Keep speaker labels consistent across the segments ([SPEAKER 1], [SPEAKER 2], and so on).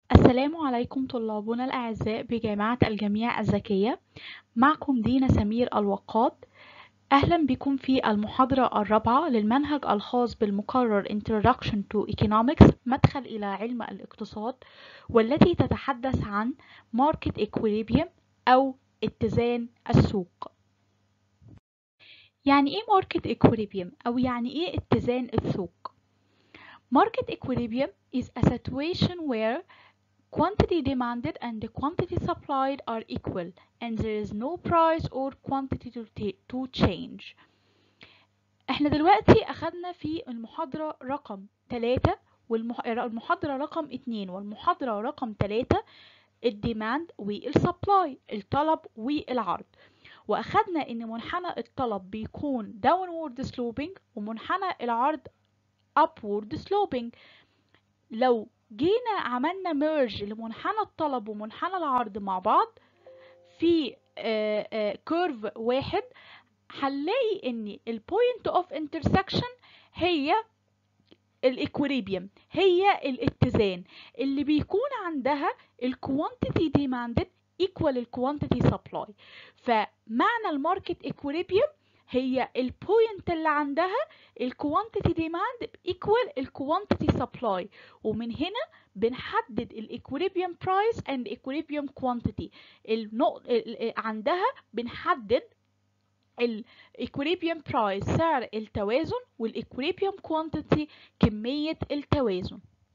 [SPEAKER 1] السلام عليكم طلابنا الأعزاء بجامعة الجميع الذكية معكم دينا سمير الوقاد أهلا بكم في المحاضرة الرابعة للمنهج الخاص بالمقرر Introduction to Economics مدخل إلى علم الاقتصاد والتي تتحدث عن Market Equilibrium أو اتزان السوق يعني إيه Market Equilibrium أو يعني إيه اتزان السوق Market Equilibrium is a situation where quantity demanded and the quantity supplied are equal and there is no price or quantity to, to change احنا دلوقتي اخدنا في المحاضرة رقم 3 والمحاضرة رقم 2 والمحاضرة رقم 3 الديماند والسبلاي الطلب والعرض واخدنا ان منحنى الطلب بيكون downward sloping ومنحنى العرض upward sloping لو جينا عملنا ميرج لمنحنى الطلب ومنحنى العرض مع بعض في كيرف واحد هنلاقي ان البوينت اوف انترسكشن هي الايكوريبيوم هي الاتزان اللي بيكون عندها الكوانتيتي ديماندد ايكوال الكوانتيتي سبلاي فمعنى الماركت ايكوريبيوم هي البوينت اللي عندها الكوانتيتي ديماند ايكوال الكوانتيتي سبلاي ومن هنا بنحدد الايكوليبيوم برايس اند ايكوليبيوم كوانتيتي عندها بنحدد الايكوليبيوم برايس سعر التوازن والايكوليبيوم كوانتيتي كمية التوازن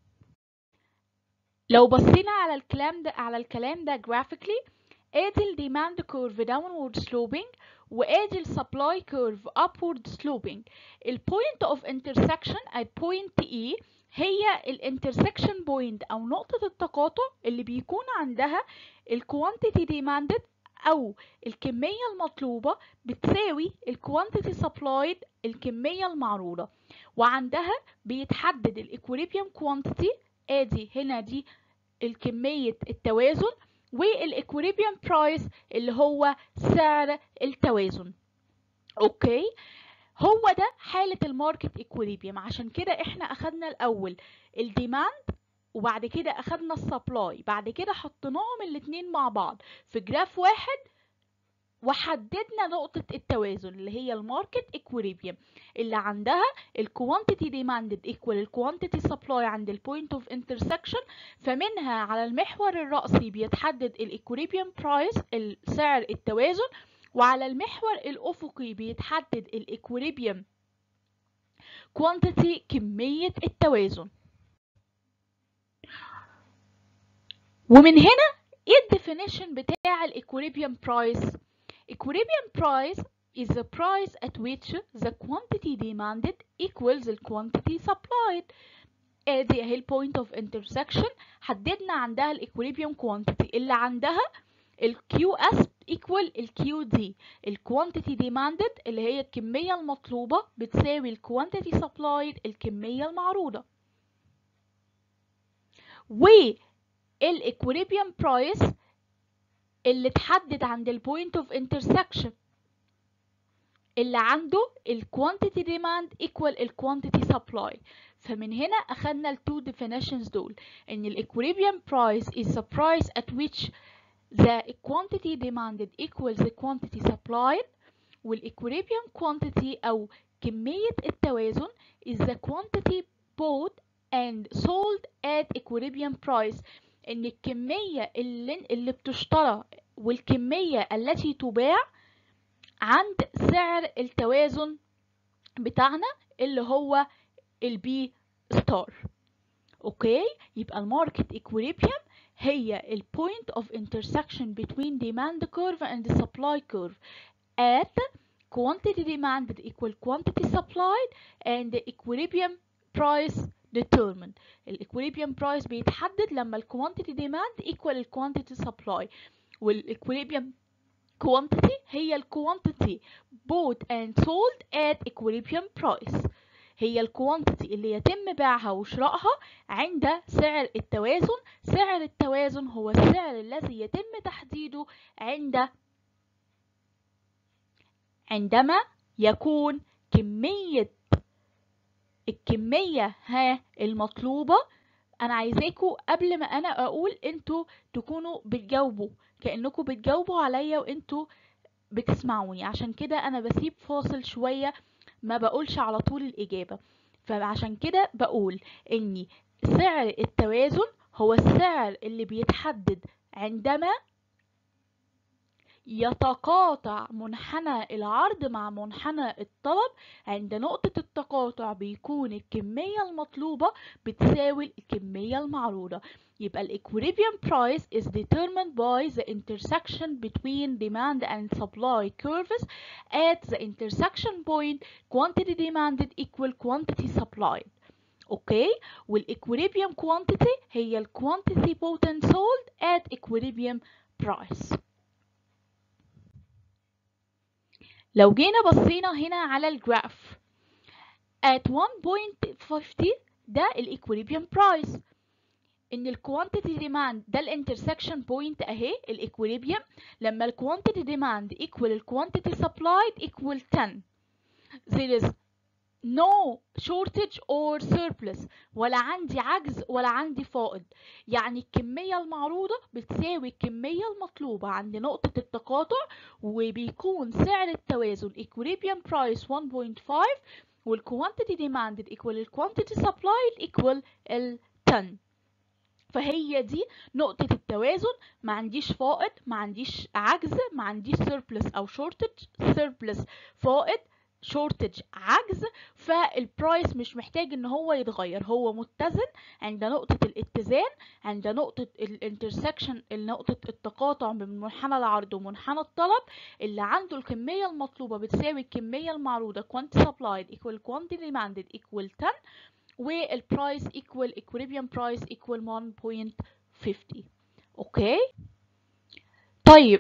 [SPEAKER 1] لو بصينا على الكلام ده على الكلام ده graphically ادي الديماند كيرف downward sloping وادي السبلاي كيرف upward sloping البوينت اوف انترسكشن at point E هي الانترسكشن بوينت او نقطة التقاطع اللي بيكون عندها الكوانتيتي ديماندد او الكمية المطلوبة بتساوي الكوانتيتي سبلايد الكمية المعروضة وعندها بيتحدد الايكوليبيوم كوانتيتي ادي هنا دي الكمية التوازن والايكوليبيوم برايس اللي هو سعر التوازن اوكي هو ده حالة الماركت ايكوليبيوم عشان كده احنا اخدنا الاول الديماند وبعد كده اخدنا السبلاي بعد كده حطيناهم الاتنين مع بعض في جراف واحد وحددنا نقطة التوازن اللي هي الماركت ايكوليبيوم اللي عندها الكوانتيتي ديماندد ايكوال الكوانتيتي سبلاي عند البوينت اوف انترسكشن فمنها على المحور الرأسي بيتحدد الايكوليبيوم برايس سعر التوازن وعلى المحور الأفقي بيتحدد الايكوليبيوم كوانتيتي كمية التوازن ومن هنا ايه الديفينيشن بتاع الايكوليبيوم برايس equilibrium price is the price at which the quantity demanded equals the quantity supplied ادي اهي البوينت اوف انترسكشن حددنا عندها الايكوليبيوم كوانتيتي اللي عندها الكيو اس ايكوال الكيو دي الكوانتيتي ديماندد اللي هي الكميه المطلوبه بتساوي الكوانتيتي سبلايد الكميه المعروضه والايكوليبيوم برايس اللي اتحدد عند البوينت اوف انترسكشن اللي عنده الكوانتيتي ديماند ايكوال الكوانتيتي سبلاي فمن هنا اخدنا التو definitions دول ان الايكوليبيوم برايس is the price at which the quantity demanded equals the quantity supplied والايكوليبيوم quantity او كمية التوازن is the quantity bought and sold at equilibrium price ان الكمية اللي, اللي بتشترى والكمية التي تباع عند سعر التوازن بتاعنا اللي هو البي ستار اوكي يبقى الماركت equilibrium هي ال point of intersection between demand curve and the supply curve at quantity demanded equal quantity supplied and the equilibrium price determined الايكوليبيوم برايس بيتحدد لما الكوانتيتي ديماند ايكوال الكوانتيتي سبلاي والايكوليبيوم كوانتيتي هي الكوانتيتي bought and sold at equilibrium price هي الكوانتيتي اللي يتم بيعها وشرائها عند سعر التوازن سعر التوازن هو السعر الذي يتم تحديده عند عندما يكون كمية الكمية ها المطلوبة انا عايزاكوا قبل ما انا اقول انتوا تكونوا بتجاوبوا كانكم بتجاوبوا عليا وانتوا بتسمعوني عشان كده انا بسيب فاصل شويه ما بقولش على طول الاجابه فعشان كده بقول ان سعر التوازن هو السعر اللي بيتحدد عندما يتقاطع منحنى العرض مع منحنى الطلب عند نقطة التقاطع بيكون الكمية المطلوبة بتساوي الكمية المعروضة يبقى ال equilibrium price is determined by the intersection between demand and supply curves at the intersection point quantity demanded equal quantity supplied اوكي والايكويليبيوم quantity هي ال quantity bought and sold at equilibrium price لو جينا بصينا هنا على الجراف at 1.50 ده الايكويليبيوم برايس ان الكوانتيتي ديماند ده الانترسكشن بوينت اهي الايكويليبيوم لما الكوانتيتي ديماند equal الكوانتيتي supplied equal 10 there is no shortage or surplus ولا عندي عجز ولا عندي فائض يعني الكمية المعروضة بتساوي الكمية المطلوبة عند نقطة التقاطع وبيكون سعر التوازن equilibrium price 1.5 والquantity demanded equal الquantity supplied equal ال 10 فهي دي نقطة التوازن ما عنديش فائض ما عنديش عجز ما عنديش surplus أو shortage surplus فائض شورتج عجز فالبرايس مش محتاج ان هو يتغير هو متزن عند نقطة الاتزان عند نقطة الانترسكشن نقطة التقاطع بين منحنى العرض ومنحنى الطلب اللي عنده الكمية المطلوبة بتساوي الكمية المعروضة quantity supplied equal quantity demanded equal 10 والبرايس equal equilibrium price equal 1.50 اوكي طيب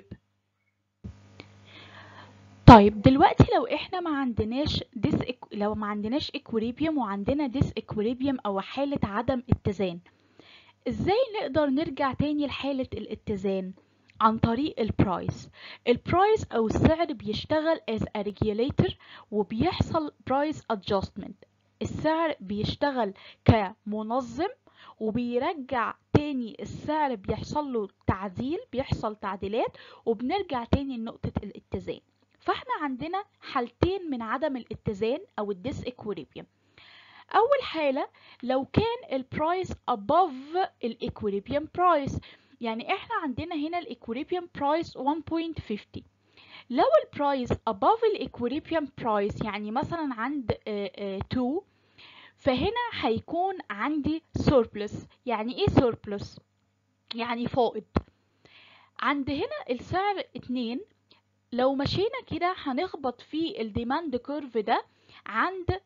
[SPEAKER 1] طيب دلوقتي لو احنا ما عندناش ديس لو ما عندناش equilibrium وعندنا ديس equilibrium او حالة عدم اتزان ازاي نقدر نرجع تاني لحالة الاتزان عن طريق البرايس البرايس او السعر بيشتغل as a regulator وبيحصل price adjustment السعر بيشتغل كمنظم وبيرجع تاني السعر بيحصل له تعديل بيحصل تعديلات وبنرجع تاني لنقطة الاتزان فاحنا عندنا حالتين من عدم الاتزان او الديس equilibrium اول حالة لو كان البرايس above الايكويليبيوم برايس يعني احنا عندنا هنا الايكويليبيوم برايس 1.50 لو البرايس above الايكويليبيوم برايس يعني مثلا عند uh, uh, 2 فهنا هيكون عندي surplus يعني ايه surplus يعني فائض عند هنا السعر 2 لو مشينا كده هنخبط في الديماند كيرف ده عند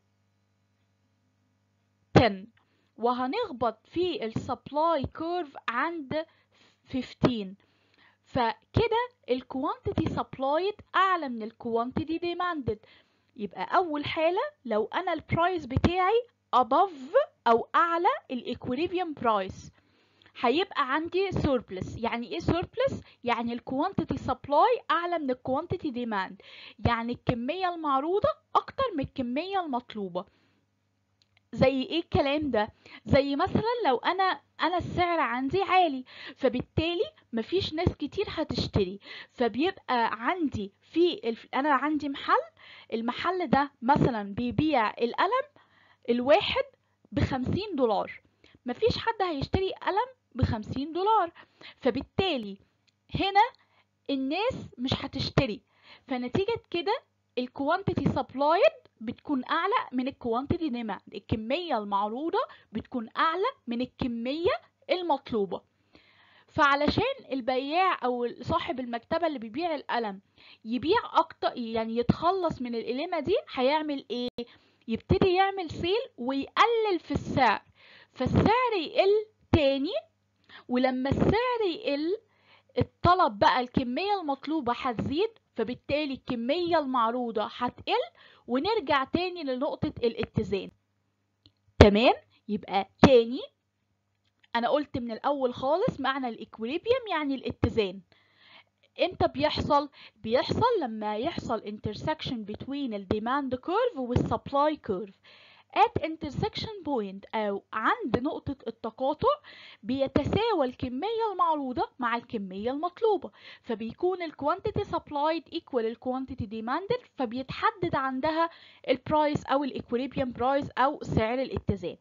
[SPEAKER 1] 10 وهنخبط في السبلاي كيرف عند 15 فكده الكوانتيتي سبلايد اعلى من الكوانتيتي ديماندد يبقى اول حاله لو انا البرايس بتاعي above او اعلى الايكويليبيوم برايس هيبقى عندي surplus يعني ايه surplus يعني الكوانتيتي سبلاي اعلى من الكوانتيتي ديماند يعني الكميه المعروضه اكتر من الكميه المطلوبه زي ايه الكلام ده زي مثلا لو انا انا السعر عندي عالي فبالتالي مفيش ناس كتير هتشتري فبيبقى عندي في الف... انا عندي محل المحل ده مثلا بيبيع القلم الواحد بخمسين دولار مفيش حد هيشتري قلم بخمسين دولار فبالتالي هنا الناس مش هتشتري فنتيجة كده الكوانتيتي سبلايد بتكون اعلى من الكوانتيتي ديماند الكمية المعروضة بتكون اعلى من الكمية المطلوبة فعلشان البياع او صاحب المكتبة اللي بيبيع القلم يبيع اكتر يعني يتخلص من القلمة دي هيعمل ايه يبتدي يعمل سيل ويقلل في السعر فالسعر يقل تاني ولما السعر يقل الطلب بقى الكمية المطلوبة هتزيد فبالتالي الكمية المعروضة هتقل ونرجع تاني لنقطة الاتزان تمام يبقى تاني انا قلت من الاول خالص معنى الايكويليبيوم يعني الاتزان امتى بيحصل بيحصل لما يحصل intersection between الديماند كيرف والسبلاي كيرف at intersection point أو عند نقطة التقاطع بيتساوى الكمية المعروضة مع الكمية المطلوبة فبيكون ال quantity supplied equal ال quantity demanded فبيتحدد عندها البرايس أو ال equilibrium price أو سعر الاتزان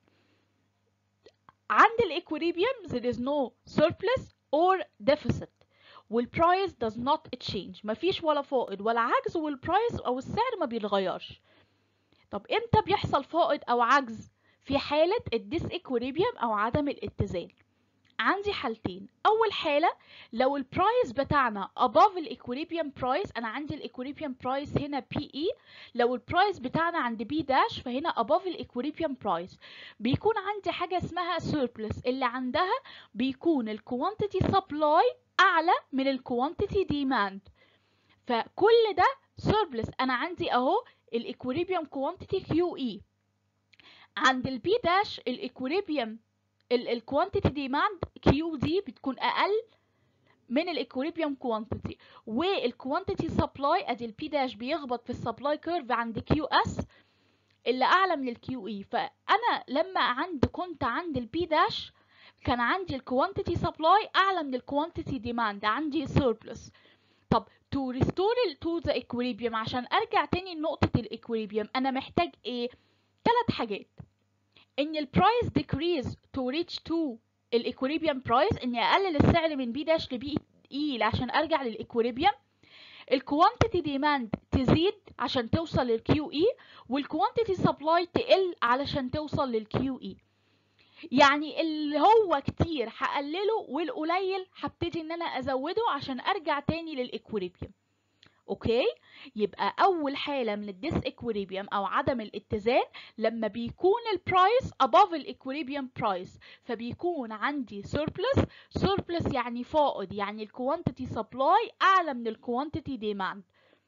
[SPEAKER 1] عند ال equilibrium there is no surplus or deficit والبرايس does not change مفيش ولا فائض ولا عجز والبرايس أو السعر ما بيتغيرش طب امتى بيحصل فائض او عجز في حالة الديس equilibrium او عدم الاتزان عندي حالتين اول حالة لو البرايس بتاعنا above الايكوليبيوم برايس انا عندي الايكوليبيوم برايس هنا بي اي لو البرايس بتاعنا عند بي داش فهنا above الايكوليبيوم برايس بيكون عندي حاجة اسمها surplus اللي عندها بيكون الكوانتيتي سبلاي اعلى من الكوانتيتي ديماند فكل ده surplus انا عندي اهو الايكوليبيوم كوانتيتي كيو اي عند البي داش الايكوليبيوم الكوانتيتي ديماند كيو دي بتكون اقل من الايكوليبيوم كوانتيتي والكوانتيتي سبلاي ادي البي داش بيخبط في السبلاي كيرف عند كيو اس اللي اعلى من الكيو اي فانا لما عند كنت عند البي داش كان عندي الكوانتيتي سبلاي اعلى من الكوانتيتي ديماند عندي سيربلس طب to restore to the equilibrium عشان ارجع تاني لنقطة الايكوليبيوم انا محتاج ايه ثلاث حاجات ان البرايس decrease to reach to الايكوليبيوم برايس اني اقلل السعر من بي داش لبي اي عشان ارجع للايكوليبيوم الكوانتيتي ديماند تزيد عشان توصل للكيو اي والكوانتيتي سبلاي تقل علشان توصل للكيو اي يعني اللي هو كتير هقلله والقليل هبتدي ان انا ازوده عشان ارجع تاني للايكوليبيوم اوكي يبقى اول حاله من الديس ايكوليبيوم او عدم الاتزان لما بيكون البرايس above الايكوليبيوم برايس فبيكون عندي surplus surplus يعني فائض يعني الكوانتيتي سبلاي اعلى من الكوانتيتي ديماند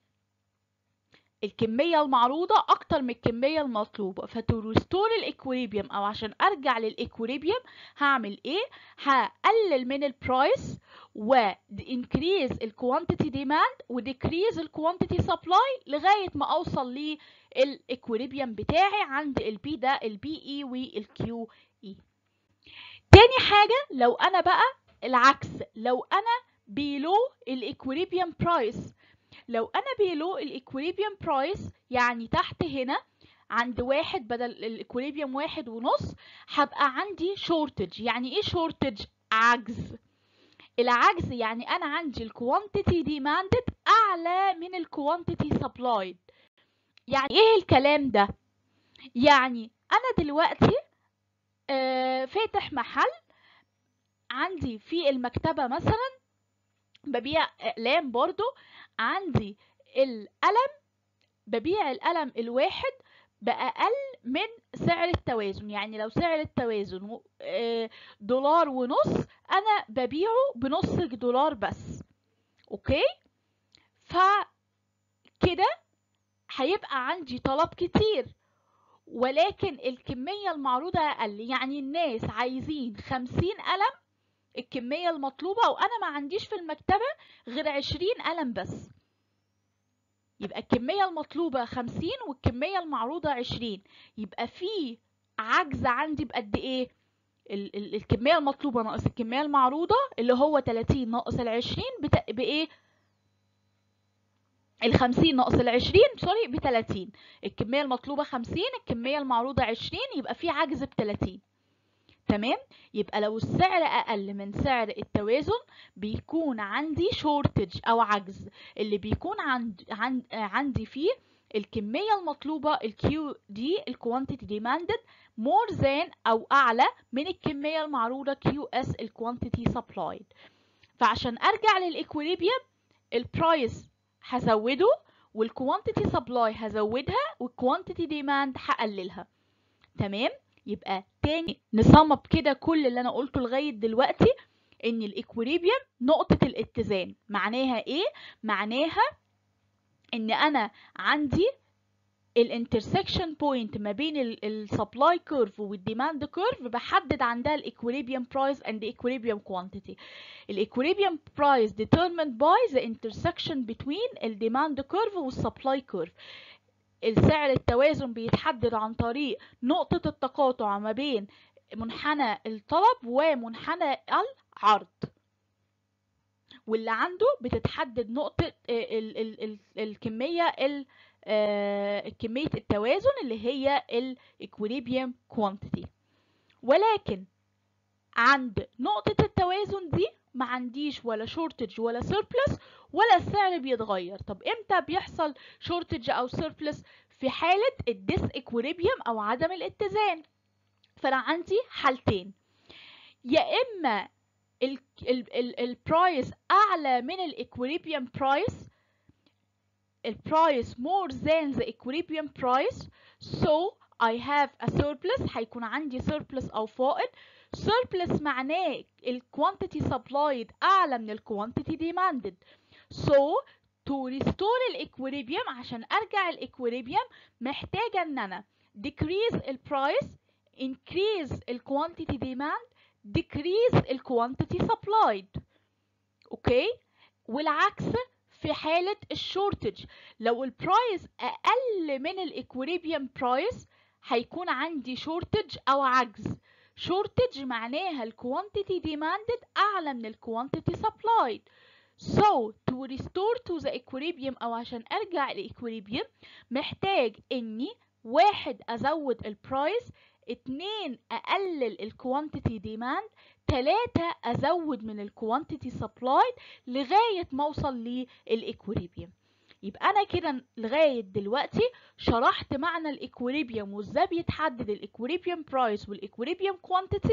[SPEAKER 1] الكمية المعروضة أكتر من الكمية المطلوبة فتورستور الإكوليبيوم أو عشان أرجع للإكوليبيوم هعمل إيه؟ هقلل من البرايس و increase الكوانتيتي ديماند و decrease الكوانتيتي سبلاي لغاية ما أوصل للإكوليبيوم بتاعي عند البي ده البي إي والكيو إي تاني حاجة لو أنا بقى العكس لو أنا below الإكوليبيوم برايس لو انا بيلو الايكوليبيوم برايس يعني تحت هنا عند واحد بدل الايكوليبيوم واحد ونص هبقى عندي شورتج يعني ايه شورتج عجز العجز يعني انا عندي الكوانتيتي ديماندد اعلى من الكوانتيتي سبلايد يعني ايه الكلام ده يعني انا دلوقتي آه فاتح محل عندي في المكتبة مثلا ببيع اقلام برضو عندي القلم ببيع القلم الواحد بأقل من سعر التوازن يعني لو سعر التوازن دولار ونص أنا ببيعه بنص دولار بس أوكي فكده هيبقى عندي طلب كتير ولكن الكمية المعروضة أقل يعني الناس عايزين خمسين قلم الكمية المطلوبة وأنا ما عنديش في المكتبة غير عشرين قلم بس يبقى الكمية المطلوبة خمسين والكمية المعروضة عشرين يبقى في عجز عندي بقد ايه ال ال الكمية المطلوبة ناقص الكمية المعروضة اللي هو تلاتين ناقص العشرين بإيه الخمسين ناقص العشرين سوري بتلاتين الكمية المطلوبة خمسين الكمية المعروضة عشرين يبقى في عجز بتلاتين تمام يبقى لو السعر اقل من سعر التوازن بيكون عندي شورتج او عجز اللي بيكون عند عند عندي فيه الكمية المطلوبة الكيو دي الكوانتيتي ديماندد مور ذان او اعلى من الكمية المعروضة كيو اس الكوانتيتي سبلايد فعشان ارجع للايكوليبيوم البرايس هزوده والكوانتيتي سبلاي هزودها والكوانتيتي ديماند هقللها تمام يبقى تاني نصمم كده كل اللي انا قلته لغايه دلوقتي ان الايكوليبيوم نقطه الاتزان معناها ايه معناها ان انا عندي الانترسكشن بوينت ما بين السبلاي كيرف والديماند كيرف بحدد عندها الايكوليبيوم برايس اند ايكوليبيوم كوانتيتي الايكوليبيوم برايس determined by the intersection between الديماند كيرف والسبلاي كيرف السعر التوازن بيتحدد عن طريق نقطة التقاطع ما بين منحنى الطلب ومنحنى العرض واللي عنده بتتحدد نقطة ال ال ال الكمية ال كمية التوازن اللي هي الايكوليبيوم كوانتيتي ولكن عند نقطة التوازن دي ما عنديش ولا شورتج ولا سيربلس ولا السعر بيتغير طب امتى بيحصل شورتج او سيربلس في حالة الديس ايكوليبيوم او عدم الاتزان فانا عندي حالتين يا اما البرايس اعلى من الايكوليبيوم برايس البرايس more than the equilibrium price so I have a surplus هيكون عندي surplus أو فائض surplus معناه ال quantity supplied أعلى من ال quantity demanded so to restore ال equilibrium عشان أرجع ال equilibrium محتاجة إن أنا decrease ال price increase ال quantity demand decrease ال quantity supplied اوكي والعكس في حالة الشورتج لو البرايس أقل من الإكوليبيوم برايس هيكون عندي شورتج أو عجز شورتج معناها الكوانتيتي ديماندد أعلى من الكوانتيتي سبلايد So to restore to the equilibrium أو عشان أرجع الإكوليبيوم محتاج إني واحد أزود البرايس اتنين أقلل الكوانتيتي ديماند تلاتة أزود من الكوانتيتي سبلايد لغاية ما أوصل للإكوليبيوم يبقى أنا كده لغاية دلوقتي شرحت معنى الإكوليبيوم وإزاي بيتحدد الإكوليبيوم برايس والإكوليبيوم كوانتيتي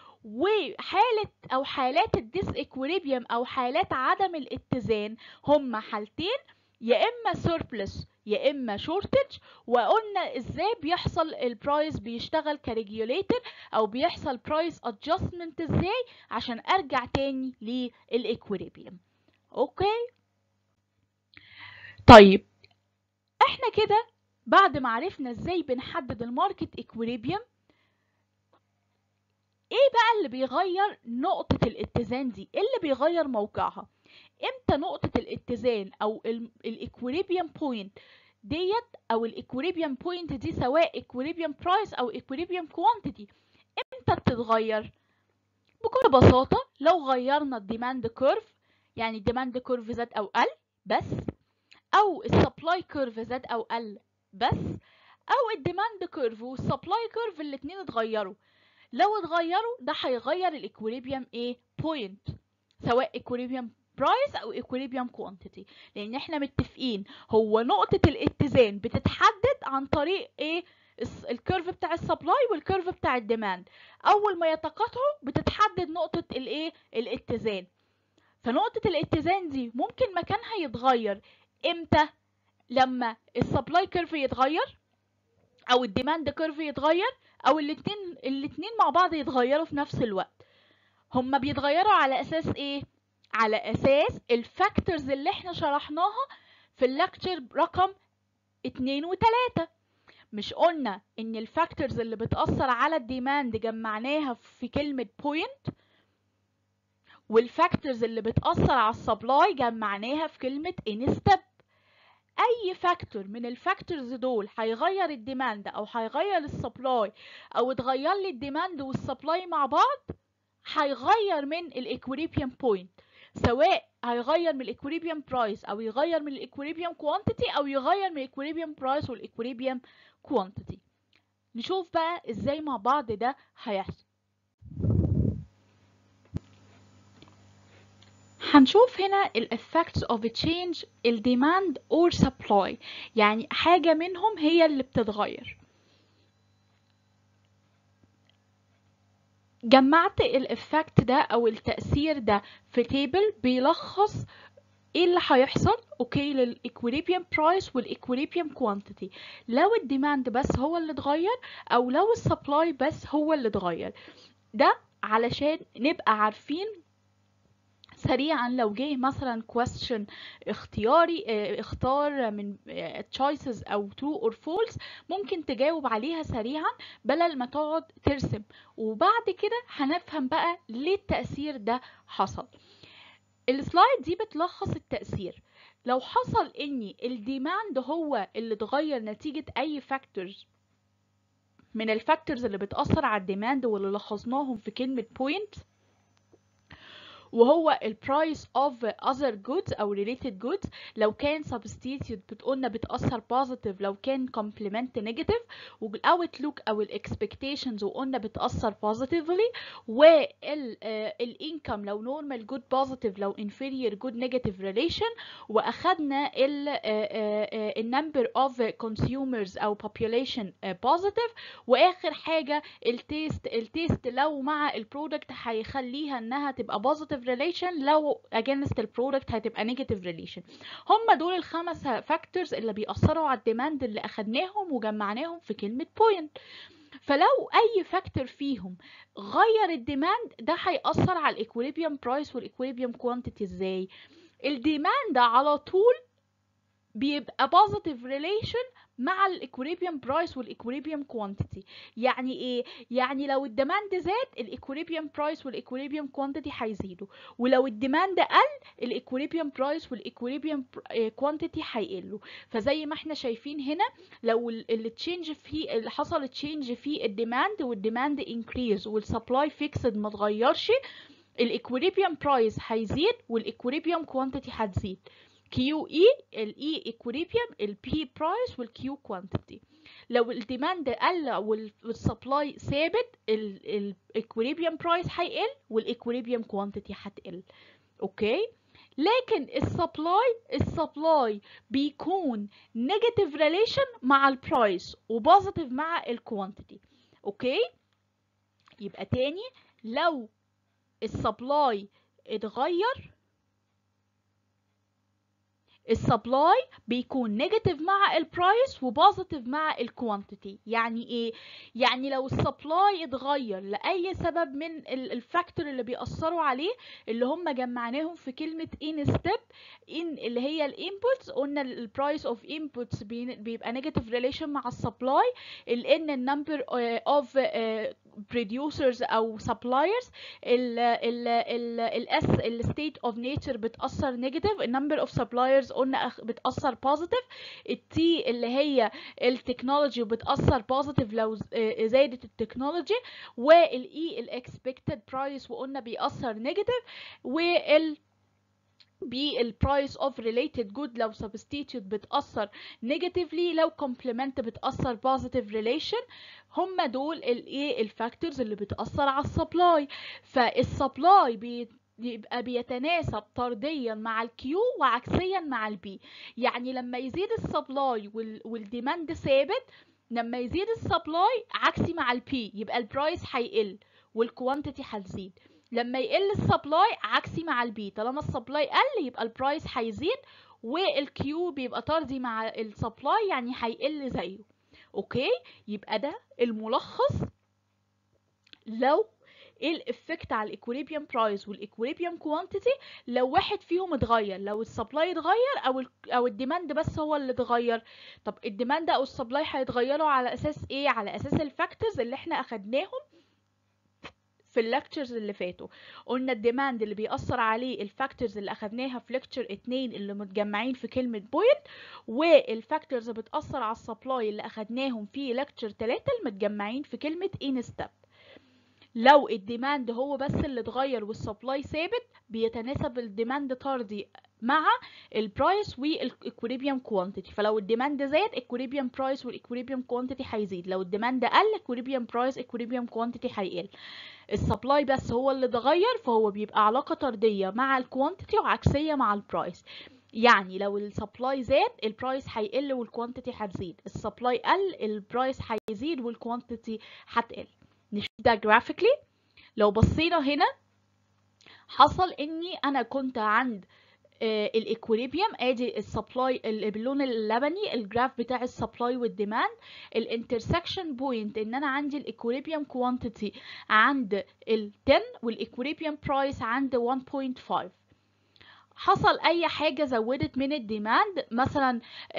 [SPEAKER 1] وحالة أو حالات الديس إكوليبيوم أو حالات عدم الاتزان هما حالتين يا إما سيربلس يا اما شورتج وقلنا ازاي بيحصل البرايس بيشتغل كريجوليتر او بيحصل برايس ادجستمنت ازاي عشان ارجع تاني للايكوليبيوم اوكي طيب احنا كده بعد ما عرفنا ازاي بنحدد الماركت ايكوليبيوم ايه بقى اللي بيغير نقطة الاتزان دي ايه اللي بيغير موقعها امتى نقطة الاتزان او الايكوليبيوم بوينت ديت او الايكوليبيوم بوينت دي سواء ايكوليبيوم برايس او ايكوليبيوم كوانتيتي امتى بتتغير بكل بساطة لو غيرنا الديماند كيرف يعني الديماند كيرف زاد او قل بس او السبلاي كيرف زاد او قل بس او الديماند كيرف والسبلاي كيرف الاتنين اتغيروا لو اتغيروا ده هيغير الايكوليبيوم ايه بوينت سواء ايكوليبيوم برايس او equilibrium quantity لان احنا متفقين هو نقطة الاتزان بتتحدد عن طريق ايه الكيرف بتاع السبلاي والكيرف بتاع الديماند اول ما يتقاطعوا بتتحدد نقطة الايه الاتزان فنقطة الاتزان دي ممكن مكانها يتغير امتى لما السبلاي كيرف يتغير او الديماند كيرف يتغير او الاتنين الاتنين مع بعض يتغيروا في نفس الوقت هما بيتغيروا على اساس ايه على اساس الفاكتورز اللي احنا شرحناها في اللكتشر رقم اتنين وتلاتة مش قلنا ان الفاكتورز اللي بتأثر على الديماند جمعناها في كلمة بوينت والفاكتورز اللي بتأثر على السبلاي جمعناها في كلمة انستب اي فاكتور من الفاكتورز دول هيغير الديماند او هيغير السبلاي او تغير لي الديماند والسبلاي مع بعض هيغير من الايكوليبيوم بوينت سواء هيغير من الايكوليبيوم برايس او يغير من الايكوليبيوم كوانتيتي او يغير من الايكوليبيوم برايس والايكوليبيوم كوانتيتي نشوف بقى ازاي مع بعض ده هيحصل هنشوف هنا ال effects of a change ال demand or supply يعني حاجة منهم هي اللي بتتغير جمعت الافكت ده او التأثير ده في تيبل بيلخص ايه اللي هيحصل اوكي للايكوليبيوم برايس والايكوليبيوم كوانتيتي لو الديماند بس هو اللي اتغير او لو السبلاي بس هو اللي اتغير ده علشان نبقى عارفين سريعا لو جه مثلا question اختياري اه اختار من اه choices او true or false ممكن تجاوب عليها سريعا بدل ما تقعد ترسم وبعد كده هنفهم بقى ليه التأثير ده حصل السلايد دي بتلخص التأثير لو حصل ان الديماند هو اللي اتغير نتيجة اي فاكتورز من الفاكتورز اللي بتأثر على الديماند واللي لخصناهم في كلمة point وهو ال price of other goods أو related goods لو كان substitute بتقولنا بتأثر positive لو كان complement negative وال outlook أو ال expectations وقلنا بتأثر positively وال ال income لو normal good positive لو inferior good negative relation وأخدنا ال ال number of consumers أو population positive وآخر حاجة التيست التيست لو مع البرودكت هيخليها إنها تبقى positive relation لو against البرودكت هتبقى negative relation هم دول الخمس فاكتورز اللي بيأثروا على الديماند اللي أخدناهم وجمعناهم في كلمة point فلو أي فاكتور فيهم غير الديماند ده هيأثر على الايكوليبيوم برايس والايكوليبيوم كوانتيتي ازاي الديماند على طول بيبقى positive relation مع الايكوليبيوم برايس والايكوليبيوم كوانتيتي يعني ايه يعني لو الديماند زاد الايكوليبيوم برايس والايكوليبيوم كوانتيتي هيزيدوا ولو الديماند قل الايكوليبيوم برايس والايكوليبيوم كوانتيتي هيقلوا فزي ما احنا شايفين هنا لو اللي تشينج في اللي حصل تشينج في الديماند والديماند انكريز والسبلاي فيكسد ما اتغيرش الايكوليبيوم برايس هيزيد والايكوليبيوم كوانتيتي هتزيد كيو اي الاي ايكوليبيوم البي برايس والكيو كوانتيتي لو الديماند قل والسبلاي ثابت الايكوليبيوم برايس هيقل والايكوليبيوم كوانتيتي هتقل اوكي لكن السبلاي السبلاي بيكون نيجاتيف ريليشن مع البرايس وبوزيتيف مع الكوانتيتي اوكي يبقى تاني لو السبلاي اتغير السبلاي بيكون نيجاتيف مع البرايس وبوزيتيف مع الكوانتيتي يعني ايه يعني لو السبلاي اتغير لاي سبب من الفاكتور اللي بيأثروا عليه اللي هم جمعناهم في كلمه ان ستيب ان اللي هي الانبوتس قلنا البرايس اوف انبوتس بيبقى نيجاتيف ريليشن مع السبلاي الان النمبر اوف producers او suppliers ال ال ال الاس الستيت اوف نيتشر بتاثر نيجاتيف النمبر اوف سبلايرز قلنا بتاثر بوزيتيف التي اللي هي التكنولوجي بتاثر بوزيتيف لو زادت التكنولوجي والاي الاكسبكتد برايس وقلنا بيأثر نيجاتيف وال بالبرايس اوف ريليتد جود لو سبستيتيوت بتأثر نيجاتيفلي لو كومبلمنت بتأثر بوزيتيف ريليشن هم دول الايه الفاكتورز اللي بتأثر على السبلاي فالسبلاي بي يبقى بيتناسب طرديا مع الكيو وعكسيا مع البي يعني لما يزيد السبلاي والديماند ثابت لما يزيد السبلاي عكسي مع البي يبقى البرايس هيقل والكوانتيتي هتزيد لما يقل السبلاي عكسي مع البي طالما السبلاي قل يبقى البرايس هيزيد والكيو بيبقى طردي مع السبلاي يعني هيقل زيه اوكي يبقى ده الملخص لو ايه الافكت على الايكوليبيوم برايس والايكوليبيوم كوانتيتي لو واحد فيهم اتغير لو السبلاي اتغير او ال او الديماند بس هو اللي اتغير طب الديماند او السبلاي هيتغيروا على اساس ايه على اساس الفاكتورز اللي احنا اخدناهم في الليكتشرز اللي فاتوا قلنا الديماند اللي بيأثر عليه الفاكتورز اللي اخدناها في ليكتشر 2 اللي متجمعين في كلمة بوينت والفاكتورز اللي بتأثر على السبلاي اللي اخدناهم في ليكتشر 3 المتجمعين في كلمة ان ستيب لو الديماند هو بس اللي اتغير والسبلاي ثابت بيتناسب الديماند طردي مع البرايس والايكوليبيوم كوانتيتي فلو الديماند زاد الايكوليبيوم برايس والايكوليبيوم كوانتيتي هيزيد لو الديماند قل الايكوليبيوم برايس ايكوليبيوم كوانتيتي هيقل السبلاي بس هو اللي اتغير فهو بيبقى علاقة طردية مع الكوانتيتي وعكسية مع البرايس يعني لو السبلاي زاد البرايس هيقل والكوانتيتي هتزيد السبلاي قل البرايس هيزيد والكوانتيتي هتقل نشوف ده جرافيكلي لو بصينا هنا حصل اني انا كنت عند الايكوليبيوم ادي السبلاي باللون اللبني الجراف بتاع السبلاي والديماند الانترسكشن بوينت ان انا عندي الايكوليبيوم كوانتيتي عند ال 10 والايكوليبيوم برايس عند 1.5 حصل اي حاجة زودت من الديماند مثلا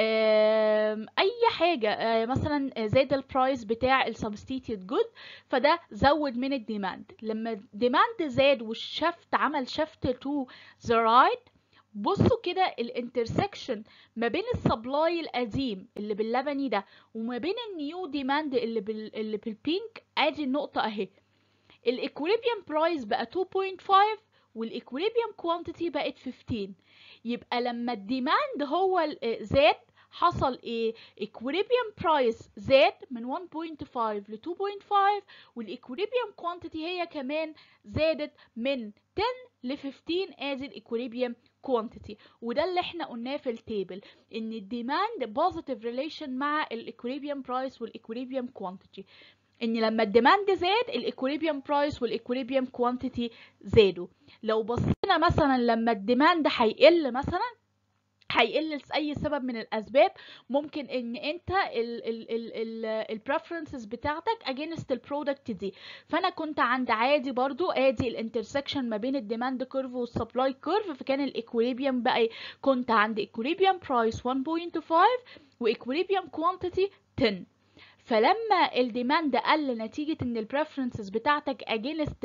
[SPEAKER 1] اي حاجة مثلا زاد البرايس بتاع السبستيتيوت جود فده زود من الديماند لما الديماند زاد والشفت عمل شفت تو ذا رايت بصوا كده الانترسكشن ما بين السبلاي القديم اللي باللبني ده وما بين النيو ديماند اللي بال... اللي بالبينك ادي النقطه اهي الايكوليبيوم برايس بقى 2.5 والايكوليبيوم كوانتيتي بقت 15 يبقى لما الديماند هو ال- زاد حصل ايه equilibrium price زاد من 1.5 ل 2.5 والايكوليبيوم كوانتيتي هي كمان زادت من 10 ل 15 ادي الايكوليبيوم كوانتيتي وده اللي احنا قلناه في التيبل ان الديماند بوزيتيف ريليشن مع الايكوليبيوم برايس والايكوليبيوم كوانتيتي ان لما الديماند زاد الايكوليبيوم برايس والايكوليبيوم كوانتيتي زادوا لو بصينا مثلا لما الديماند هيقل مثلا هيقل لأي سبب من الأسباب ممكن إن أنت البريفرنسز بتاعتك against البرودكت دي فأنا كنت عند عادي برضو ادي الانترسكشن ما بين الديماند كيرف والسبلاي كيرف فكان الايكوليبيوم بقى كنت عند ايكوليبيوم برايس 1.5 وايكوليبيوم كوانتيتي 10 فلما الديماند قل نتيجة ان البريفرنسز بتاعتك against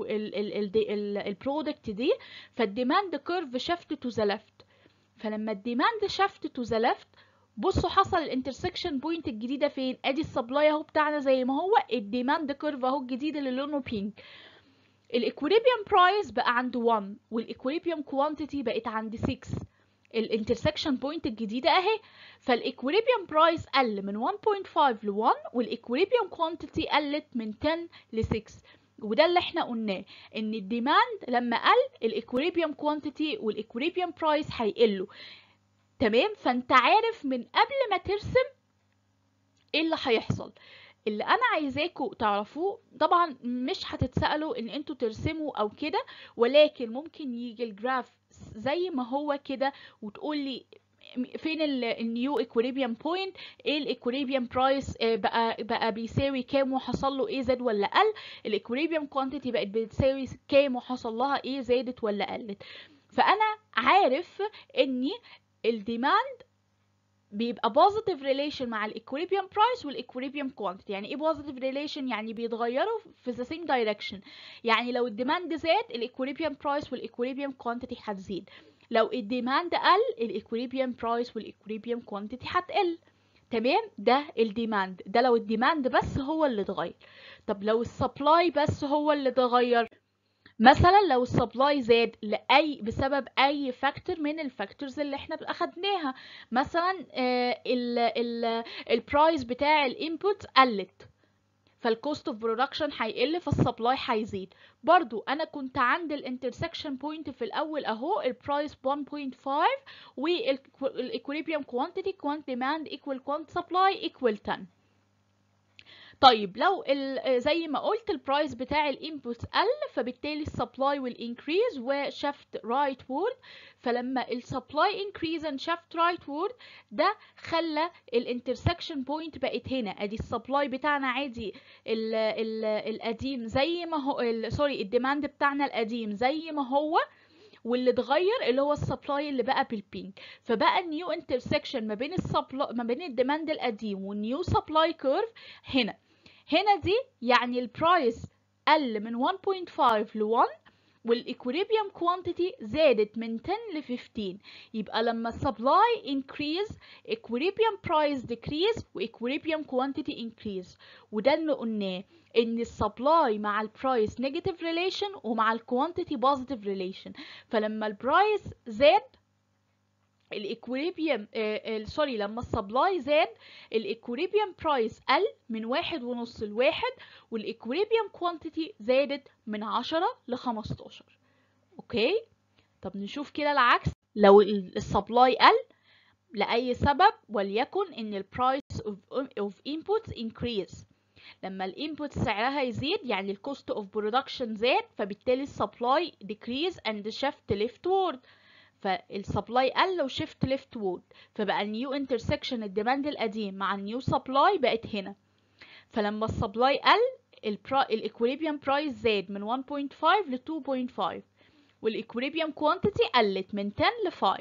[SPEAKER 1] البرودكت دي فالديماند كيرف شفت تو ذا ليفت فلما الديماند شفت تو ذا ليفت بصوا حصل الانترسكشن بوينت الجديده فين ادي السبلاي اهو بتاعنا زي ما هو الديماند كيرف اهو الجديد اللي لونه بينك الايكوليبيوم برايس بقى عند 1 والايكوليبيوم كوانتيتي بقت عند 6 الانترسكشن بوينت الجديده اهي فالايكوليبيوم برايس قل من 1.5 ل 1 والايكوليبيوم كوانتيتي قلت من 10 ل 6 وده اللي احنا قلناه ان الديماند لما قل الايكوليبيوم كوانتيتي والايكوليبيوم برايس هيقلوا تمام فانت عارف من قبل ما ترسم ايه اللي هيحصل اللي انا عايزاكم تعرفوه طبعا مش هتتسالوا ان انتوا ترسموا او كده ولكن ممكن يجي الجراف زي ما هو كده وتقول لي فين النيو ايكوليبيوم بوينت ايه الايكوليبيوم برايس بقى بقى بيساوي كام وحصل له ايه زاد ولا قل الايكوليبيوم كوانتيتي بقت بتساوي كام وحصل لها ايه زادت ولا قلت فانا عارف اني الديماند بيبقى positive relation مع الايكوليبيوم برايس والايكوليبيوم كوانتيتي يعني ايه positive relation يعني بيتغيروا في the same direction يعني لو الديماند زاد الايكوليبيوم برايس والايكوليبيوم كوانتيتي هتزيد لو الديماند قل الايكوليبيوم برايس والايكوليبيوم كوانتيتي هتقل تمام ده الديماند ده لو الديماند بس هو اللي اتغير طب لو السبلاي بس هو اللي اتغير مثلا لو السبلاي زاد لاي بسبب اي فاكتور من الفاكتورز اللي احنا اخدناها مثلا البرايس بتاع الانبوت قلت فالكوست اوف برودكشن هيقل فالسبلاي هيزيد برضو انا كنت عند الانترسكشن بوينت في الاول اهو البرايس 1.5 والايكوليبيوم كوانتيتي كوانت ديماند ايكوال كوانت سبلاي ايكوال 10 طيب لو زي ما قلت البرايس بتاع الانبوت قل فبالتالي السبلاي will increase وشفت rightward فلما السبلاي increase and shift rightward ده خلى الانترسكشن بوينت بقت هنا ادي السبلاي بتاعنا عادي ال ال القديم زي ما هو سوري الديماند بتاعنا القديم زي ما هو واللي اتغير اللي هو السبلاي اللي بقى بالبينك فبقى النيو انترسكشن ما بين السبلاي ما بين الديماند القديم والنيو سبلاي كيرف هنا هنا دي يعني البرايس قل من 1.5 ل 1 والايكوليبيوم كوانتيتي زادت من 10 ل 15 يبقى لما السبلاي increase equilibrium price decrease وايكوليبيوم quantity increase وده اللي قلناه ان السبلاي مع البرايس نيجاتيف ريليشن ومع الكوانتيتي بوزيتيف ريليشن فلما البرايس زاد الايكوليبيوم سوري لما السبلاي زاد الايكوليبيوم برايس قل من واحد ونص لواحد والايكوليبيوم كوانتيتي زادت من عشرة ل 15 اوكي طب نشوف كده العكس لو السبلاي قل لأي سبب وليكن ان البرايس of inputs increase لما الانبوت سعرها يزيد يعني الكوست اوف برودكشن زاد فبالتالي السبلاي decrease and shift leftward فالسبلاي قل وشيفت ليفت وورد فبقى النيو انترسكشن الديماند القديم مع النيو سبلاي بقت هنا فلما السبلاي قل الايكوليبيوم برايس زاد من 1.5 ل 2.5 والايكوليبيوم كوانتيتي قلت من 10 ل 5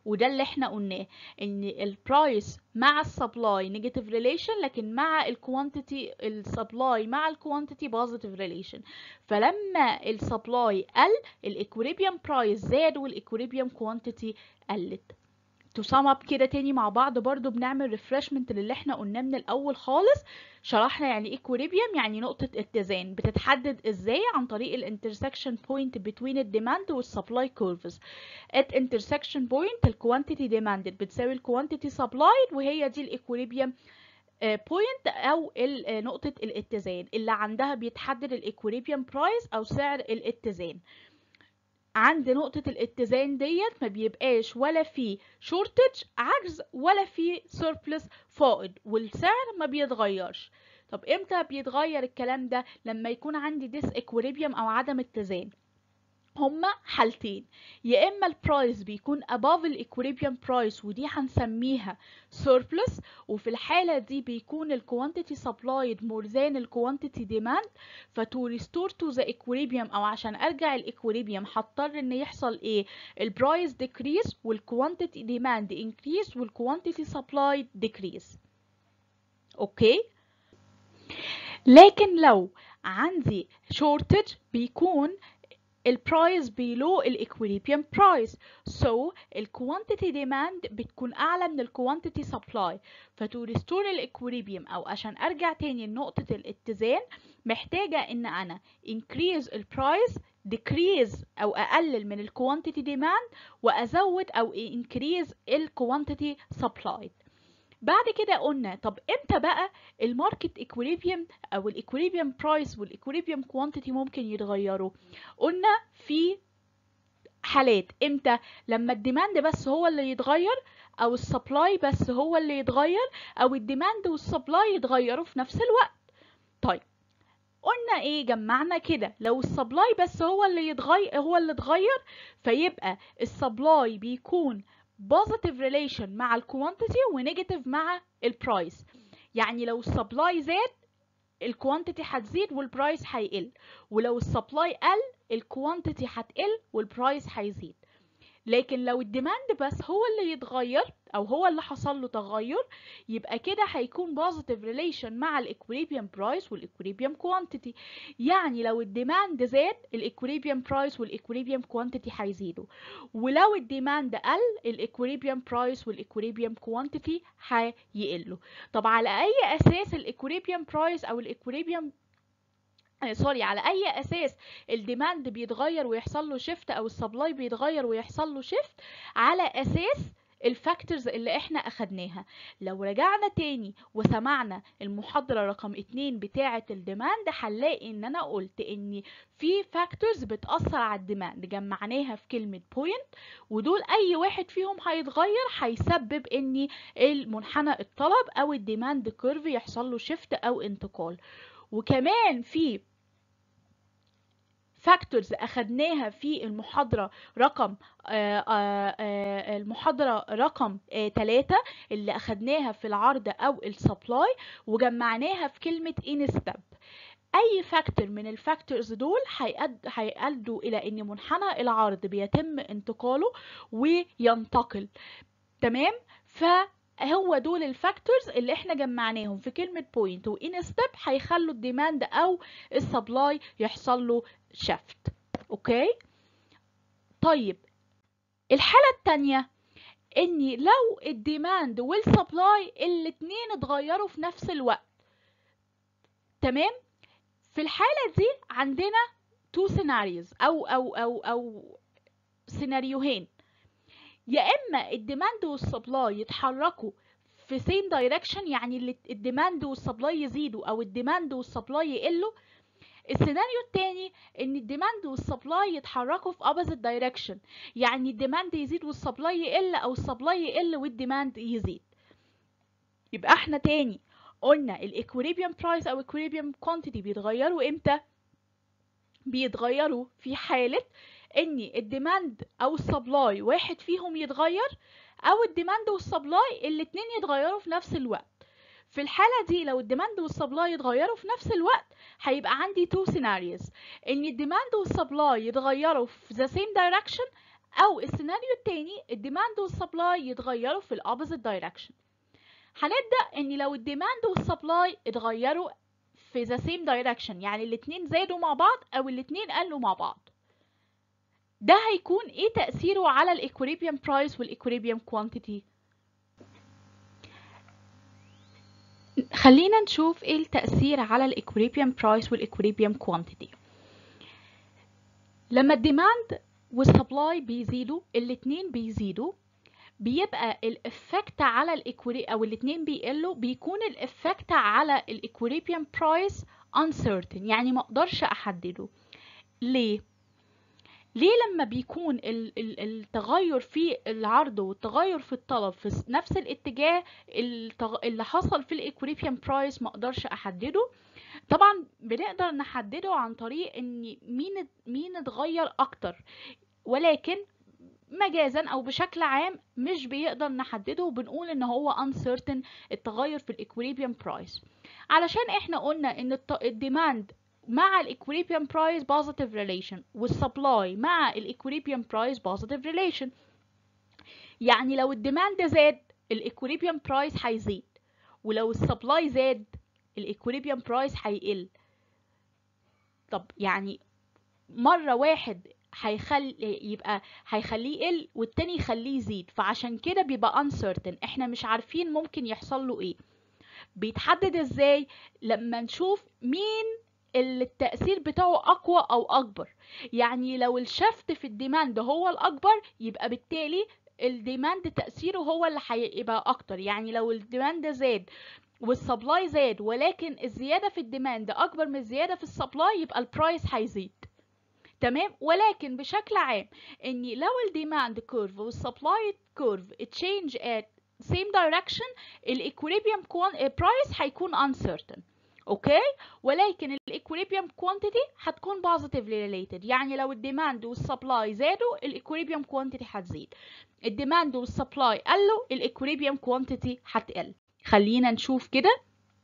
[SPEAKER 1] وده اللي احنا قلناه ان البرايس مع السبلاي نيجاتيف ريليشن لكن مع الكوانتيتي السبلاي مع الكوانتيتي بوزيتيف ريليشن فلما السبلاي قل الايكوريبيوم برايس زاد والايكوريبيوم كوانتيتي قلت to sum up كده تاني مع بعض برضو بنعمل refreshment للي احنا قلناه من الاول خالص شرحنا يعني ايه equilibrium يعني نقطة اتزان بتتحدد ازاي عن طريق ال intersection point between the demand وال supply curves at intersection point ال quantity demanded بتساوي ال quantity supplied وهي دي ال equilibrium بوينت او ال- نقطة الاتزان اللي عندها بيتحدد الايكوليبيوم برايس او سعر الاتزان عند نقطة الاتزان ديت ما بيبقاش ولا في شورتج عجز ولا في سيربلس فائض والسعر ما بيتغيرش طب امتى بيتغير الكلام ده لما يكون عندي ديس اكويليبيوم او عدم اتزان هما حالتين يا اما البرايس بيكون above الايكوليبيوم برايس ودي هنسميها surplus وفي الحالة دي بيكون ال quantity supplied more than ال quantity demand فتو restore to the equilibrium او عشان ارجع الايكوليبيوم هضطر ان يحصل ايه البرايس decrease وال quantity demand increase وال quantity supplied decrease اوكي لكن لو عندي shortage بيكون البرايس below الايكوليبيوم برايس so الكوانتيتي demand بتكون اعلى من الكوانتيتي supply فتو ريستور الايكوليبيوم او عشان ارجع تاني لنقطة الاتزان محتاجة ان انا increase البرايس decrease او اقلل من الكوانتيتي demand وازود او increase الكوانتيتي supplied بعد كده قلنا طب امتى بقى الماركت ايكوليبيوم او الايكوليبيوم برايس والايكوليبيوم كوانتيتي ممكن يتغيروا قلنا في حالات امتى لما الديماند بس هو اللي يتغير او السبلاي بس هو اللي يتغير او الديماند والسبلاي يتغيروا في نفس الوقت طيب قلنا ايه جمعنا كده لو السبلاي بس هو اللي يتغير هو اللي اتغير فيبقى السبلاي بيكون positive relation مع الكوانتيتي ونيجاتيف مع البرايس يعني لو السبلاي زاد الكوانتيتي هتزيد والبرايس هيقل ولو السبلاي قل الكوانتيتي هتقل والبرايس هيزيد لكن لو الديماند بس هو اللي يتغير او هو اللي حصل له تغير يبقى كده هيكون بوزيتيف ريليشن مع الايكوليبيوم برايس والايكوليبيوم كوانتيتي يعني لو الديماند زاد الايكوليبيوم برايس والايكوليبيوم كوانتيتي هيزيدوا ولو الديماند قل الايكوليبيوم برايس والايكوليبيوم كوانتيتي هيقلوا طب على اي اساس الايكوليبيوم برايس او الايكوليبيوم سوري على اي اساس الديماند بيتغير ويحصل له شيفت او السبلاي بيتغير ويحصل له شيفت على اساس الفاكتورز اللي احنا اخدناها لو رجعنا تاني وسمعنا المحاضرة رقم اتنين بتاعة الديماند هنلاقي ان انا قلت ان في فاكتورز بتأثر على الديماند جمعناها في كلمة بوينت ودول اي واحد فيهم هيتغير هيسبب ان المنحنى الطلب او الديماند كيرف يحصل له شيفت او انتقال وكمان في فاكتورز اخدناها في المحاضره رقم آآ آآ المحاضره رقم 3 اللي اخدناها في العرض او السبلاي وجمعناها في كلمه انستب اي فاكتور من الفاكتورز دول هيؤدوا الى ان منحنى العرض بيتم انتقاله وينتقل تمام ف هو دول الفاكتورز اللي احنا جمعناهم في كلمة بوينت وان ستيب هيخلوا الديماند او السبلاي يحصل له شيفت اوكي طيب الحالة التانية ان لو الديماند والسبلاي الاتنين اتغيروا في نفس الوقت تمام في الحالة دي عندنا تو سيناريوز او او او او سيناريوهين يا اما الديماند والسبلاي يتحركوا في سيم دايركشن يعني الديماند والسبلاي يزيدوا او الديماند والسبلاي يقلوا السيناريو التاني ان الديماند والسبلاي يتحركوا في opposite direction يعني الديماند يزيد والسبلاي يقل او السبلاي يقل والديماند يزيد يبقى احنا تاني قلنا الايكوليبيوم برايس او equilibrium quantity بيتغيروا امتى بيتغيروا في حالة ان الديماند او السبلاي واحد فيهم يتغير او الديماند والسبلاي الاتنين يتغيروا في نفس الوقت في الحالة دي لو الديماند والسبلاي يتغيروا في نفس الوقت هيبقى عندي تو سيناريوز ان الديماند والسبلاي يتغيروا في the same direction او السيناريو التاني الديماند والسبلاي يتغيروا في الopposite direction هنبدا ان لو الديماند والسبلاي اتغيروا في the same direction يعني الاتنين زادوا مع بعض او الاتنين قلوا مع بعض ده هيكون ايه تأثيره على الايكوليبيوم برايس والايكوليبيوم كوانتيتي خلينا نشوف ايه التأثير على الايكوليبيوم برايس والايكوليبيوم كوانتيتي لما الديماند والسبلاي بيزيدوا الاتنين بيزيدوا بيبقى الافكت على الايكوري او الاتنين بيقلوا بيكون الافكت على الايكوليبيوم برايس uncertain يعني ما اقدرش احدده ليه ليه لما بيكون ال- ال- التغير في العرض والتغير في الطلب في س- نفس الاتجاه التغ- اللي حصل في الايكوليبيوم برايس ما اقدرش احدده طبعا بنقدر نحدده عن طريق ان مين مين اتغير اكتر ولكن مجازا او بشكل عام مش بيقدر نحدده وبنقول ان هو uncertain التغير في الايكوليبيوم برايس علشان احنا قلنا ان الديماند مع الايكوليبيوم برايس بوزيتيف ريليشن والسبلاي مع الايكوليبيوم برايس بوزيتيف ريليشن يعني لو الديماند زاد الايكوليبيوم برايس هيزيد ولو السبلاي زاد الايكوليبيوم برايس هيقل طب يعني مرة واحد هيخلي يبقى هيخليه يقل والتاني يخليه يزيد فعشان كده بيبقى uncertain احنا مش عارفين ممكن يحصل له ايه بيتحدد ازاي لما نشوف مين اللي التأثير بتاعه أقوى أو أكبر يعني لو الشفت في الديماند هو الأكبر يبقى بالتالي الديماند تأثيره هو اللي هيبقى أكتر يعني لو الديماند زاد والسبلاي زاد ولكن الزيادة في الديماند أكبر من الزيادة في السبلاي يبقى البرايس هيزيد تمام ولكن بشكل عام ان لو الديماند كيرف والسبلاي كيرف تشينج at same direction الايكوليبيوم برايس هيكون uncertain اوكي ولكن الايكوليبيوم كوانتيتي هتكون positively related يعني لو الديماند والسبلاي زادوا الايكوليبيوم كوانتيتي هتزيد الديماند والسبلاي قلوا الايكوليبيوم كوانتيتي هتقل خلينا نشوف كده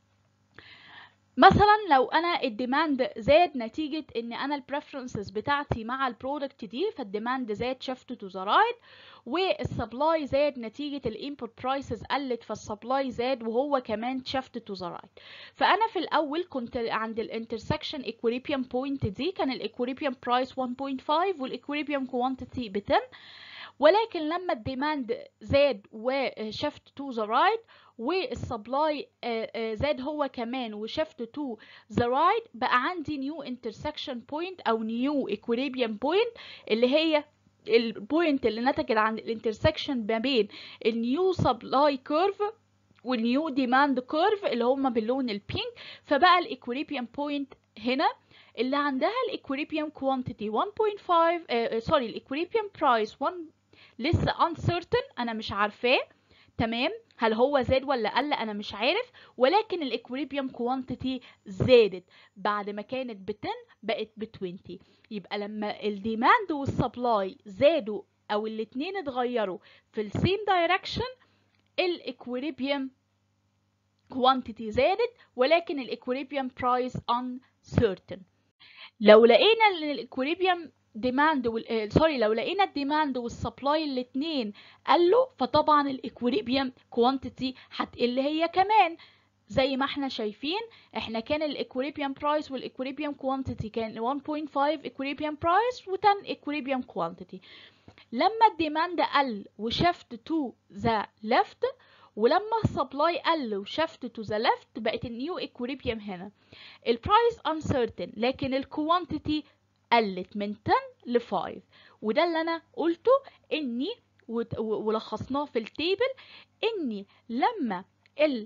[SPEAKER 1] مثلا لو انا الديماند زاد نتيجة ان انا البريفرنسز بتاعتي مع البرودكت دي فالديماند زاد شفت تو ذا رايت والسبلاي زاد نتيجة الانبوت برايسز قلت فالسبلاي زاد وهو كمان شفت تو ذا رايت فانا في الاول كنت عند الانترسكشن ايكوليبيوم بوينت دي كان الايكوليبيوم برايس 1.5 والايكوليبيوم كوانتيتي ب 10 ولكن لما الديماند زاد وشفت تو ذا رايت والسبلاي زاد هو كمان وشفت تو ذا رايت بقى عندي نيو انترسكشن بوينت او نيو ايكوليبيوم بوينت اللي هي البوينت اللي نتجت عن الانترسكشن ما بين النيو سبلاي كيرف والنيو ديماند كيرف اللي هما باللون البينك فبقى الايكوليبيوم بوينت هنا اللي عندها الايكوليبيوم كوانتيتي 1.5 سوري الايكوليبيوم برايس 1 لسه uncertain انا مش عارفاه تمام هل هو زاد ولا قل انا مش عارف ولكن الايكوليبيوم كوانتيتي زادت بعد ما كانت ب 10 بقت ب 20 يبقى لما الديماند والسبلاي زادوا او الاتنين اتغيروا في السيم دايركشن الايكوليبيوم كوانتيتي زادت ولكن الايكوليبيوم برايس uncertain لو لقينا ان الايكوليبيوم ديماند وال سوري لو لقينا الديماند والسبلاي الاثنين قالوا فطبعا الايكوليبيوم كوانتيتي هتقل هي كمان زي ما احنا شايفين احنا كان الايكوليبيوم برايس والايكوليبيوم كوانتيتي كان 1.5 ايكوليبيوم برايس و10 ايكوليبيوم كوانتيتي لما الديماند قل وشفت تو ذا ليفت ولما السبلاي قل وشفت تو ذا ليفت بقت النيو ايكوليبيوم هنا البرايس uncertain لكن الكوانتيتي قلت من 10 ل 5 وده اللي انا قلته اني ولخصناه في التيبل اني لما ال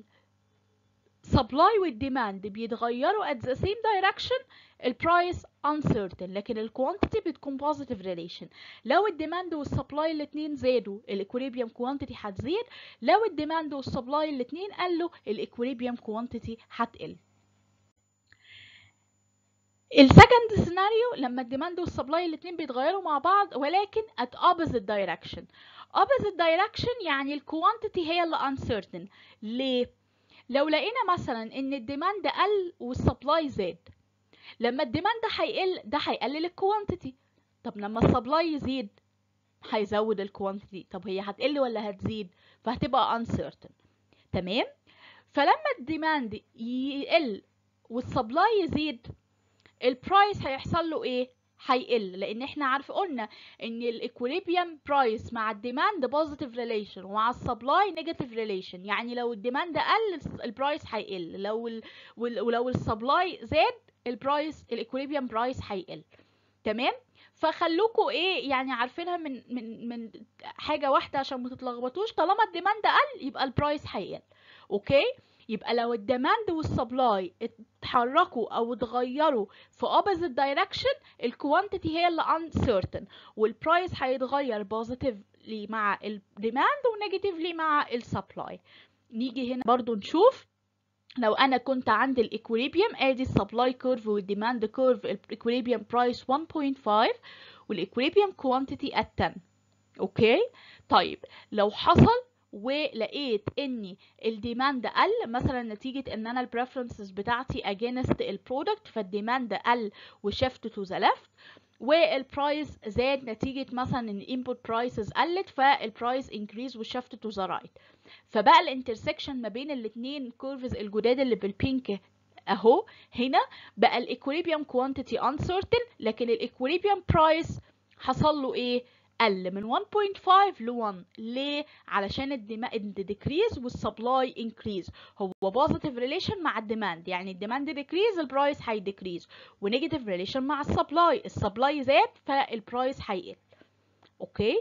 [SPEAKER 1] supply والديماند بيتغيروا at the same direction البرايس uncertain لكن الكوانتيتي بتكون positive relation لو الديماند والسبلاي الاتنين زادوا الايكوليبيوم كوانتيتي هتزيد لو الديماند والسبلاي الاتنين قلوا الايكوليبيوم كوانتيتي هتقل السكند سيناريو لما الديماند والسبلاي الاتنين بيتغيروا مع بعض ولكن at opposite direction opposite direction يعني الكوانتيتي هي اللي uncertain ليه لو لقينا مثلا ان الديماند قل والسبلاي زاد لما الديماند هيقل ده هيقلل الكوانتيتي طب لما السبلاي يزيد هيزود الكوانتيتي طب هي هتقل ولا هتزيد فهتبقى uncertain تمام فلما الديماند يقل والسبلاي يزيد البرايس هيحصل له ايه هيقل لان احنا عارف قلنا ان الايكوليبيوم برايس مع الديماند بوزيتيف ريليشن ومع السبلاي نيجاتيف ريليشن يعني لو الديماند قل البرايس هيقل لو ال ولو السبلاي زاد البرايس الايكوليبيوم برايس هيقل تمام فخلوكوا ايه يعني عارفينها من من من حاجه واحده عشان ما تتلخبطوش طالما الديماند قل يبقى البرايس هيقل اوكي يبقى لو الديماند والسبلاي اتحركوا او اتغيروا في opposite direction الكوانتيتي هي اللي uncertain والبرايس هيتغير positively مع الديماند ونيجاتيفلي مع السبلاي نيجي هنا برضو نشوف لو انا كنت عند الايكوليبيوم ادي السبلاي كيرف والديماند كيرف الايكوليبيوم برايس 1.5 والايكوليبيوم كوانتيتي at 10 اوكي طيب لو حصل ولقيت ان الديماند قل مثلا نتيجه ان انا البريفرنسز بتاعتي against البرودكت فالديماند قل وشفت تو ذا ليفت والبرايس زاد نتيجه مثلا ان الانبوت برايسز قلت فالبرايس انكريز وشفت تو ذا رايت فبقى الانترسكشن ما بين الاثنين كيرفز الجداد اللي بالبينك اهو هنا بقى الايكوليبيوم كوانتيتي uncertain لكن الايكوليبيوم برايس حصل له ايه قل من 1.5 ل 1 ليه علشان الديماند ديكريز والسبلاي انكريز هو بوزيتيف ريليشن مع الديماند يعني الديماند ديكريز البرايس هيديكريز ونيجاتيف ريليشن مع السبلاي السبلاي زاد فالبرايس هيقل اوكي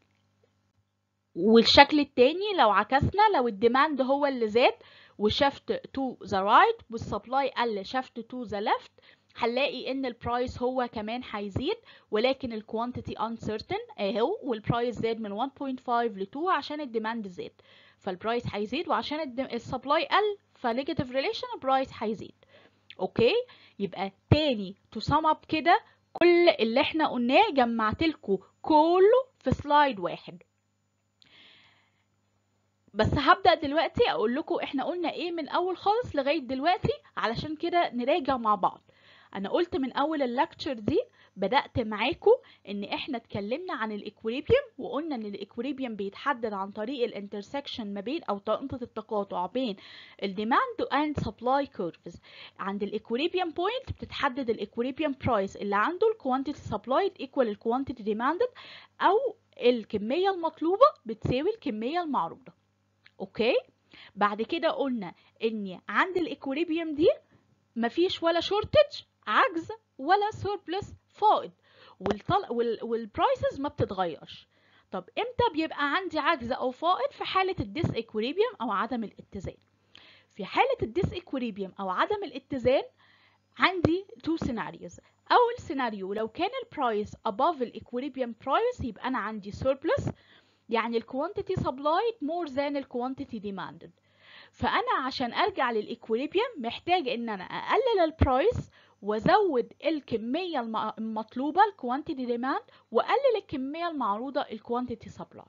[SPEAKER 1] والشكل التاني لو عكسنا لو الديماند هو اللي زاد وشفت تو ذا رايت والسبلاي قل شفت تو ذا ليفت هنلاقي ان البرايس هو كمان هيزيد ولكن الكوانتيتي uncertain اهو والبرايس زاد من 1.5 ل 2 عشان الديماند زاد فالبرايس هيزيد وعشان السبلاي قل فنيجاتيف ريليشن البرايس هيزيد اوكي يبقى تاني تو سم اب كده كل اللي احنا قلناه جمعت لكم كله في سلايد واحد بس هبدأ دلوقتي اقول لكم احنا قلنا ايه من اول خالص لغاية دلوقتي علشان كده نراجع مع بعض انا قلت من اول اللكتشر دي بدأت معاكم ان احنا اتكلمنا عن الايكوليبيوم وقلنا ان الايكوليبيوم بيتحدد عن طريق الانترسكشن ما بين او نقطة التقاطع بين الديماند اند سبلاي كيرفز عند الايكوليبيوم بوينت بتتحدد الايكوليبيوم برايس اللي عنده الكوانتيتي سبلايد ايكوال الكوانتيتي ديماندد او الكمية المطلوبة بتساوي الكمية المعروضة اوكي بعد كده قلنا ان عند الايكوليبيوم دي مفيش ولا شورتج عجز ولا سوربلس فائض والطل... وال... والبرايسز ما بتتغيرش طب امتى بيبقى عندي عجز او فائض في حالة الديس ايكوليبيوم او عدم الاتزان في حالة الديس ايكوليبيوم او عدم الاتزان عندي تو سيناريوز اول سيناريو لو كان البرايس above الايكوليبيوم برايس يبقى انا عندي surplus يعني الكوانتيتي supplied more than الكوانتيتي demanded فانا عشان ارجع للايكوليبيوم محتاج ان انا اقلل البرايس وازود الكميه المطلوبه الكوانتيتي ديماند واقلل الكميه المعروضه الكوانتيتي سبلاي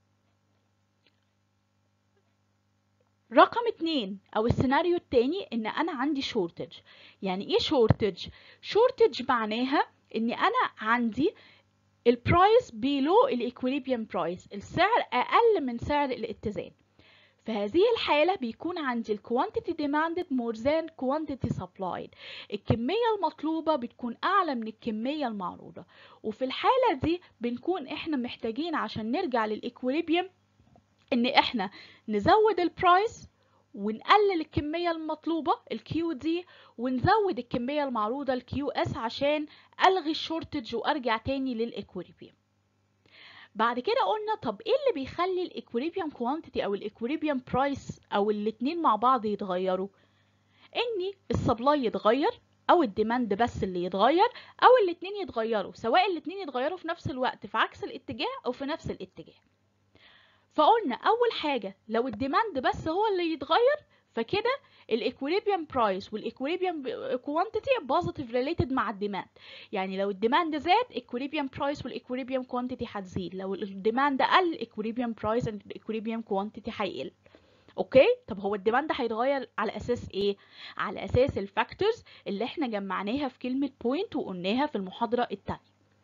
[SPEAKER 1] رقم اتنين او السيناريو التاني ان انا عندي شورتج يعني ايه شورتج شورتج معناها ان انا عندي البرايس بيلو الايكوليبيوم برايس السعر اقل من سعر الاتزان في هذه الحالة بيكون عندي ال quantity demanded more than quantity supplied الكمية المطلوبة بتكون أعلى من الكمية المعروضة وفي الحالة دي بنكون إحنا محتاجين عشان نرجع للإكوليبيوم إن إحنا نزود البرايس ونقلل الكمية المطلوبة الكيو دي ونزود الكمية المعروضة الكيو اس عشان ألغي الشورتج وأرجع تاني للإكوليبيوم بعد كده قلنا طب ايه اللي بيخلي الايكوليبيوم كوانتيتي او الايكوليبيوم برايس او الاتنين مع بعض يتغيروا ان السبلاي يتغير او الديماند بس اللي يتغير او الاتنين يتغيروا سواء الاتنين يتغيروا في نفس الوقت في عكس الاتجاه او في نفس الاتجاه فقلنا اول حاجة لو الديماند بس هو اللي يتغير فكده الايكوليبيوم برايس والايكوليبيوم كوانتيتي بوزيتيف ريليتد مع الديماند يعني لو الديماند زاد ايكوليبيوم برايس والايكوليبيوم كوانتيتي هتزيد لو الديماند قل ايكوليبيوم برايس اند الايكوليبيوم كوانتيتي هيقل اوكي طب هو الديماند هيتغير على اساس ايه على اساس الفاكتورز اللي احنا جمعناها في كلمه بوينت وقلناها في المحاضره الثانيه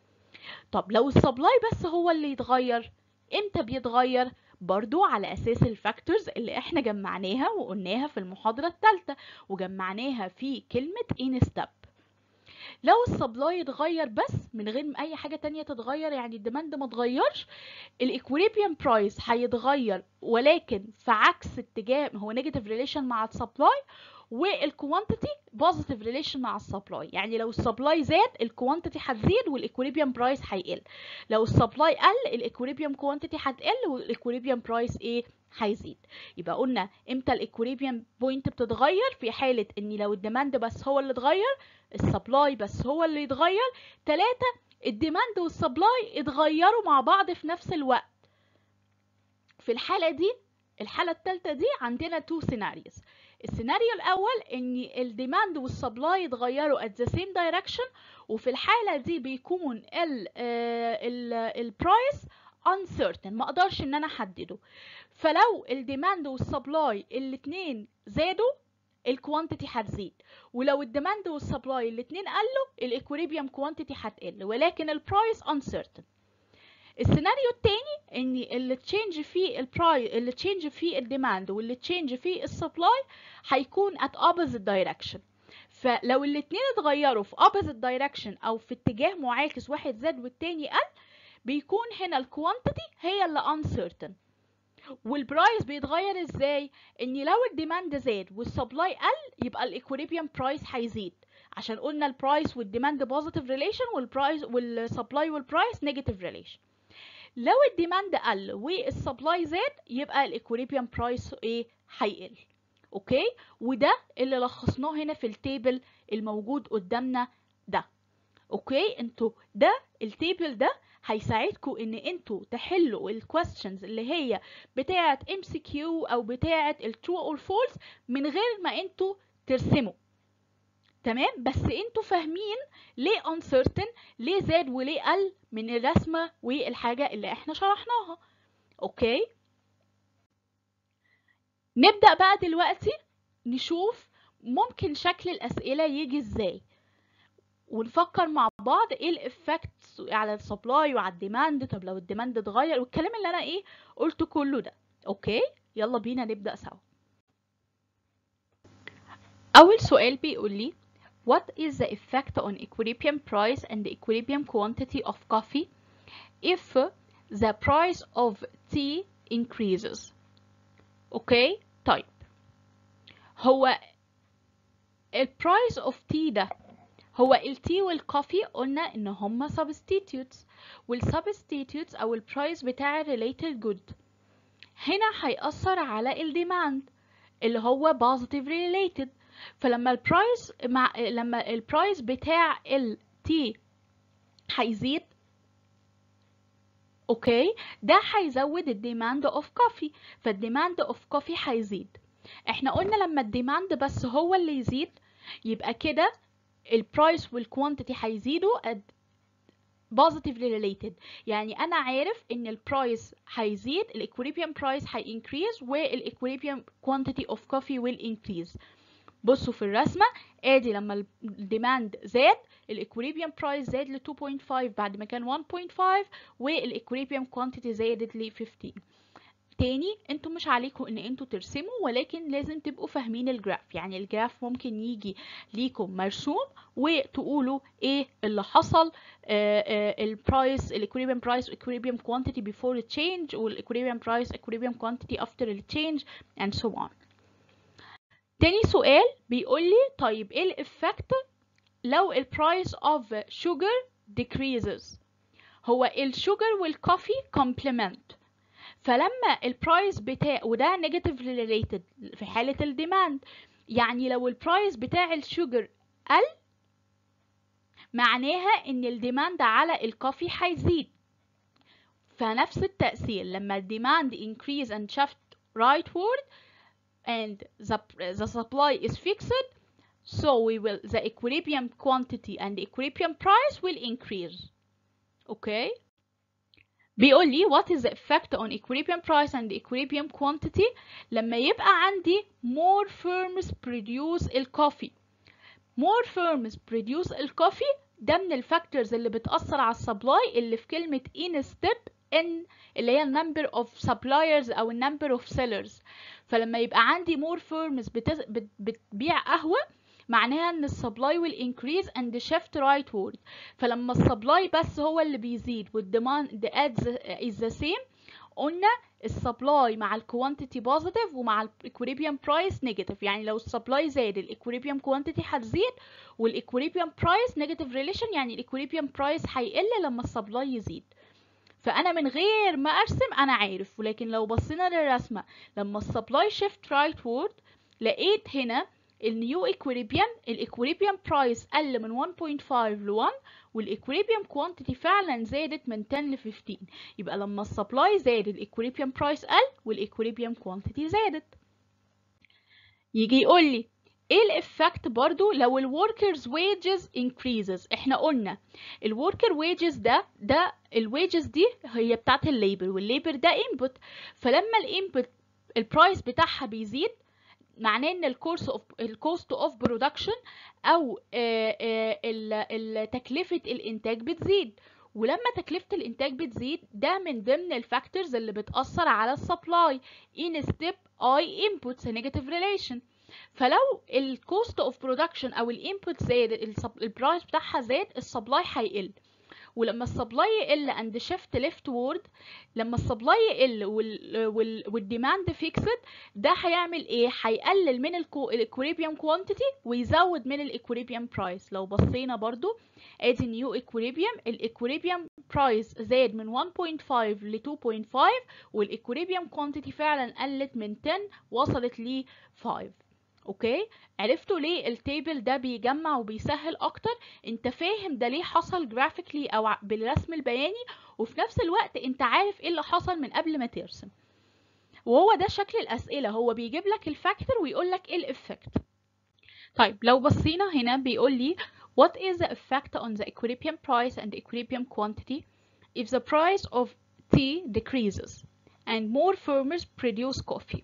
[SPEAKER 1] طب لو السبلاي بس هو اللي يتغير امتى بيتغير برضو على اساس الفاكتورز اللي احنا جمعناها وقلناها في المحاضرة الثالثة وجمعناها في كلمة in step لو السبلاي اتغير بس من غير ما اي حاجه تانية تتغير يعني الديماند ما اتغيرش الايكوليبيوم برايس هيتغير ولكن في عكس اتجاه هو نيجاتيف ريليشن مع السبلاي والكوانتيتي بوزيتيف ريليشن مع السبلاي يعني لو السبلاي زاد الكوانتيتي هتزيد والايكوليبيوم برايس هيقل لو السبلاي قل الايكوليبيوم كوانتيتي هتقل والايكوليبيوم برايس ايه هيزيد يبقى قلنا امتى الايكوليبيوم بوينت بتتغير في حاله ان لو الديماند بس هو اللي اتغير السبلاي بس هو اللي يتغير تلاتة الديماند والسبلاي اتغيروا مع بعض في نفس الوقت في الحالة دي الحالة التالتة دي عندنا تو سيناريوز السيناريو الأول إن الديماند والسبلاي يتغيروا at the same direction وفي الحالة دي بيكون ال ال البرايس uncertain ما اقدرش ان انا احدده فلو الديماند والسبلاي الاتنين زادوا الكوانتيتي هتزيد ولو الديماند والسبلاي الاتنين قلوا الايكوليبيوم كوانتيتي هتقل ولكن البرايس uncertain السيناريو التاني ان اللي تشينج فيه البرايس اللي تشينج فيه الديماند واللي تشينج فيه السبلاي هيكون at opposite direction فلو الاتنين اتغيروا في opposite direction او في اتجاه معاكس واحد زاد والتاني قل بيكون هنا الكوانتيتي هي اللي uncertain والبرايس بيتغير ازاي ان لو الديماند زاد والسبلاي قل يبقى الايكوليبيوم برايس هيزيد عشان قلنا البرايس والديماند بوزيتيف ريليشن والبرايس والسبلاي والبرايس نيجاتيف ريليشن لو الديماند قل والسبلاي زاد يبقى الايكوليبيوم برايس ايه هيقل اوكي وده اللي لخصناه هنا في التيبل الموجود قدامنا ده اوكي انتوا ده التيبل ده هيساعدكم ان انتوا تحلوا الكويستشنز اللي هي بتاعه ام سي كيو او بتاعه الترو اور فولس من غير ما انتوا ترسموا تمام بس انتوا فاهمين ليه uncertain ليه زاد وليه قل من الرسمه والحاجه اللي احنا شرحناها اوكي نبدا بقى دلوقتي نشوف ممكن شكل الاسئله يجي ازاي ونفكر مع بعض ايه الافكت على السبلاي وعلى الديماند طب لو الديماند اتغير والكلام اللي انا ايه قلته كله ده اوكي يلا بينا نبدا سوا اول سؤال بيقول لي what is the effect on equilibrium price and the equilibrium quantity of coffee if the price of tea increases اوكي طيب هو البرايس اوف تي ده هو التي والكوفي قلنا ان هما substitutes والsubstitutes او البرايس بتاع related good هنا هيأثر على الديماند اللي هو positive related فلما البرايس مع لما البرايس بتاع التي هيزيد اوكي ده هيزود الديماند اوف كوفي فالديماند اوف كوفي هيزيد احنا قلنا لما الديماند بس هو اللي يزيد يبقى كده البرايس والكوانتيتي هيزيدوا positively related يعني انا عارف ان البرايس هيزيد الايكوليبيوم برايس هينكريز والايكوليبيوم كوانتيتي اوف كوفي will increase بصوا في الرسمة ادي لما الديماند زاد الايكوليبيوم برايس زاد ل 2.5 بعد ما كان 1.5 والايكوليبيوم كوانتيتي زادت ل 15 تاني انتوا مش عليكم ان انتوا ترسموا ولكن لازم تبقوا فاهمين الجراف يعني الجراف ممكن يجي ليكم مرسوم وتقولوا ايه اللي حصل البرايس الايكوليبيوم برايس ايكوليبيوم كوانتيتي بيفور تشينج والايكوليبيوم برايس ايكوليبيوم كوانتيتي افتر التشينج and so on تاني سؤال بيقول لي طيب ايه الافكت لو البرايس اوف sugar decreases هو الشوجر والكوفي complement فلما البرايس بتاع وده نيجاتيف ريليتد في حالة الديماند يعني لو البرايس بتاع الشوجر قل معناها ان الديماند على الكوفي هيزيد فنفس التأثير لما الديماند increase and shift rightward and the, the supply is fixed so we will the equilibrium quantity and the equilibrium price will increase okay بيقول لي what is the effect on equilibrium price and equilibrium quantity لما يبقى عندي more firms produce الكوفي more firms produce الكوفي ده من الفاكتورز اللي بتأثر على السبلاي اللي في كلمة in step in اللي هي number of suppliers أو number of sellers فلما يبقى عندي more firms بتز... بت... بتبيع قهوة معناها ان السبلاي will increase and the shift rightward فلما السبلاي بس هو اللي بيزيد والديماند is the same قلنا السبلاي مع الكوانتيتي بوزيتيف ومع الايكوليبيوم برايس نيجاتيف يعني لو السبلاي زاد الايكوليبيوم كوانتيتي هتزيد والايكوليبيوم برايس نيجاتيف ريليشن يعني الايكوليبيوم برايس هيقل لما السبلاي يزيد فانا من غير ما ارسم انا عارف ولكن لو بصينا للرسمه لما السبلاي شيفت رايت وورد لقيت هنا النيو ايكوليبيوم الايكوليبيوم برايس قل من 1.5 ل 1 والايكوليبيوم كوانتيتي فعلا زادت من 10 ل 15 يبقى لما السبلاي زاد الايكوليبيوم برايس قل والايكوليبيوم كوانتيتي زادت يجي يقول لي ايه الافكت برضو لو الوركرز ويجز increases احنا قلنا الوركر ويجز ده ده الويجز دي هي بتاعت الليبر والليبر ده input فلما الانبوت البرايس بتاعها بيزيد معناه ان الكورس اوف الكوست اوف برودكشن او تكلفه الانتاج بتزيد ولما تكلفه الانتاج بتزيد ده من ضمن الفاكتورز اللي بتاثر على السبلاي in step i inputs negative relation فلو الكوست اوف برودكشن او الانبوت زاد البرايس بتاعها زاد السبلاي هيقل ولما السبلاي يقل اند شيفت ليفت وورد لما السبلاي يقل والديماند فيكسد ده هيعمل ايه هيقلل من الاكوريبيوم كوانتيتي ويزود من الاكوريبيوم برايس لو بصينا برضو ادي نيو اكوريبيوم الاكوريبيوم برايس زاد من 1.5 ل 2.5 والاكوريبيوم كوانتيتي فعلا قلت من 10 وصلت ل 5 اوكي عرفتوا ليه التيبل ده بيجمع وبيسهل اكتر انت فاهم ده ليه حصل جرافيكلي او بالرسم البياني وفي نفس الوقت انت عارف ايه اللي حصل من قبل ما ترسم وهو ده شكل الاسئله هو بيجيب لك الفاكتور ويقول لك ايه الافكت طيب لو بصينا هنا بيقول لي what is the effect on the equilibrium price and equilibrium quantity if the price of tea decreases and more farmers produce coffee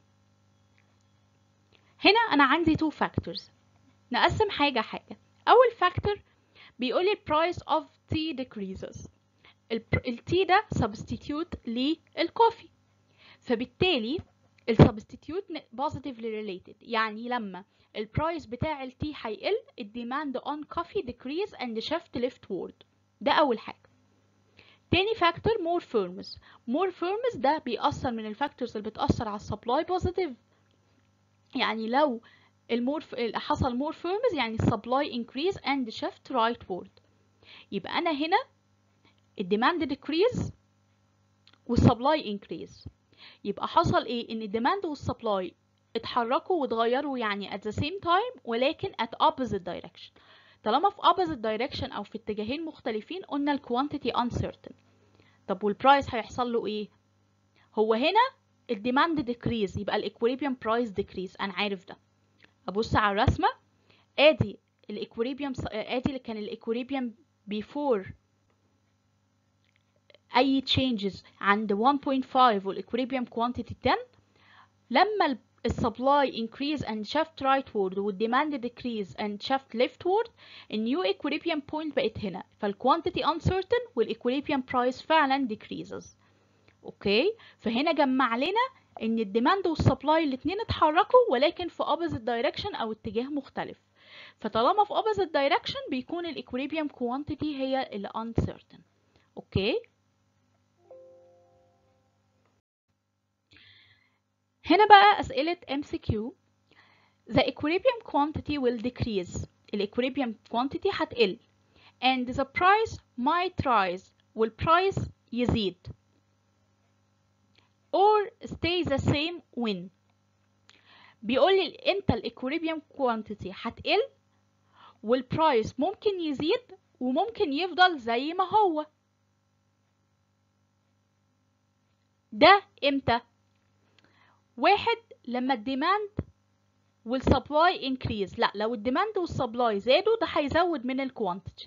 [SPEAKER 1] هنا انا عندي two factors نقسم حاجة حاجة اول factor بيقول لي price of tea decreases التي ده substitute للكوفي فبالتالي السبستيتيوت positively related يعني لما البرايس بتاع التي هيقل الديماند on coffee decrease and shift leftward ده اول حاجة تاني فاكتور more firms more firms ده بيأثر من الفاكتورز اللي بتأثر على السبلاي positive يعني لو المور حصل more firms يعني supply increase and shift rightward يبقى أنا هنا الديماند decrease والسبلاي increase يبقى حصل ايه ان الديماند والسبلاي اتحركوا واتغيروا يعني at the same time ولكن at opposite direction طالما في opposite direction او في اتجاهين مختلفين قلنا الكوانتيتي uncertain طب والبرايس هيحصل له ايه هو هنا الديماند decrease يبقى الايكوليبيوم برايس decrease انا عارف ده ابص على الرسمه ادي الايكوليبيوم ادي اللي كان الايكوليبيوم before اي changes عند 1.5 والايكوليبيوم quantity 10 لما السبلاي increase and shift rightward والديماند decrease and shift leftward النيو equilibrium point بقت هنا فالquantity uncertain والايكوليبيوم price فعلا decreases اوكي فهنا جمع لنا ان الديماند والسبلاي الاتنين اتحركوا ولكن في opposite direction او اتجاه مختلف فطالما في opposite direction بيكون الايكوليبيوم quantity هي اللي uncertain اوكي هنا بقى أسئلة MCQ The equilibrium quantity will decrease ال equilibrium quantity هتقل and the price might rise والprice يزيد or stay the same when بيقول لي امتى ال equilibrium quantity هتقل والبرايس ممكن يزيد وممكن يفضل زي ما هو ده امتى واحد لما الديماند والسبلاي انكريز لا لو الديماند والسبلاي زادوا ده هيزود من الكوانتيتي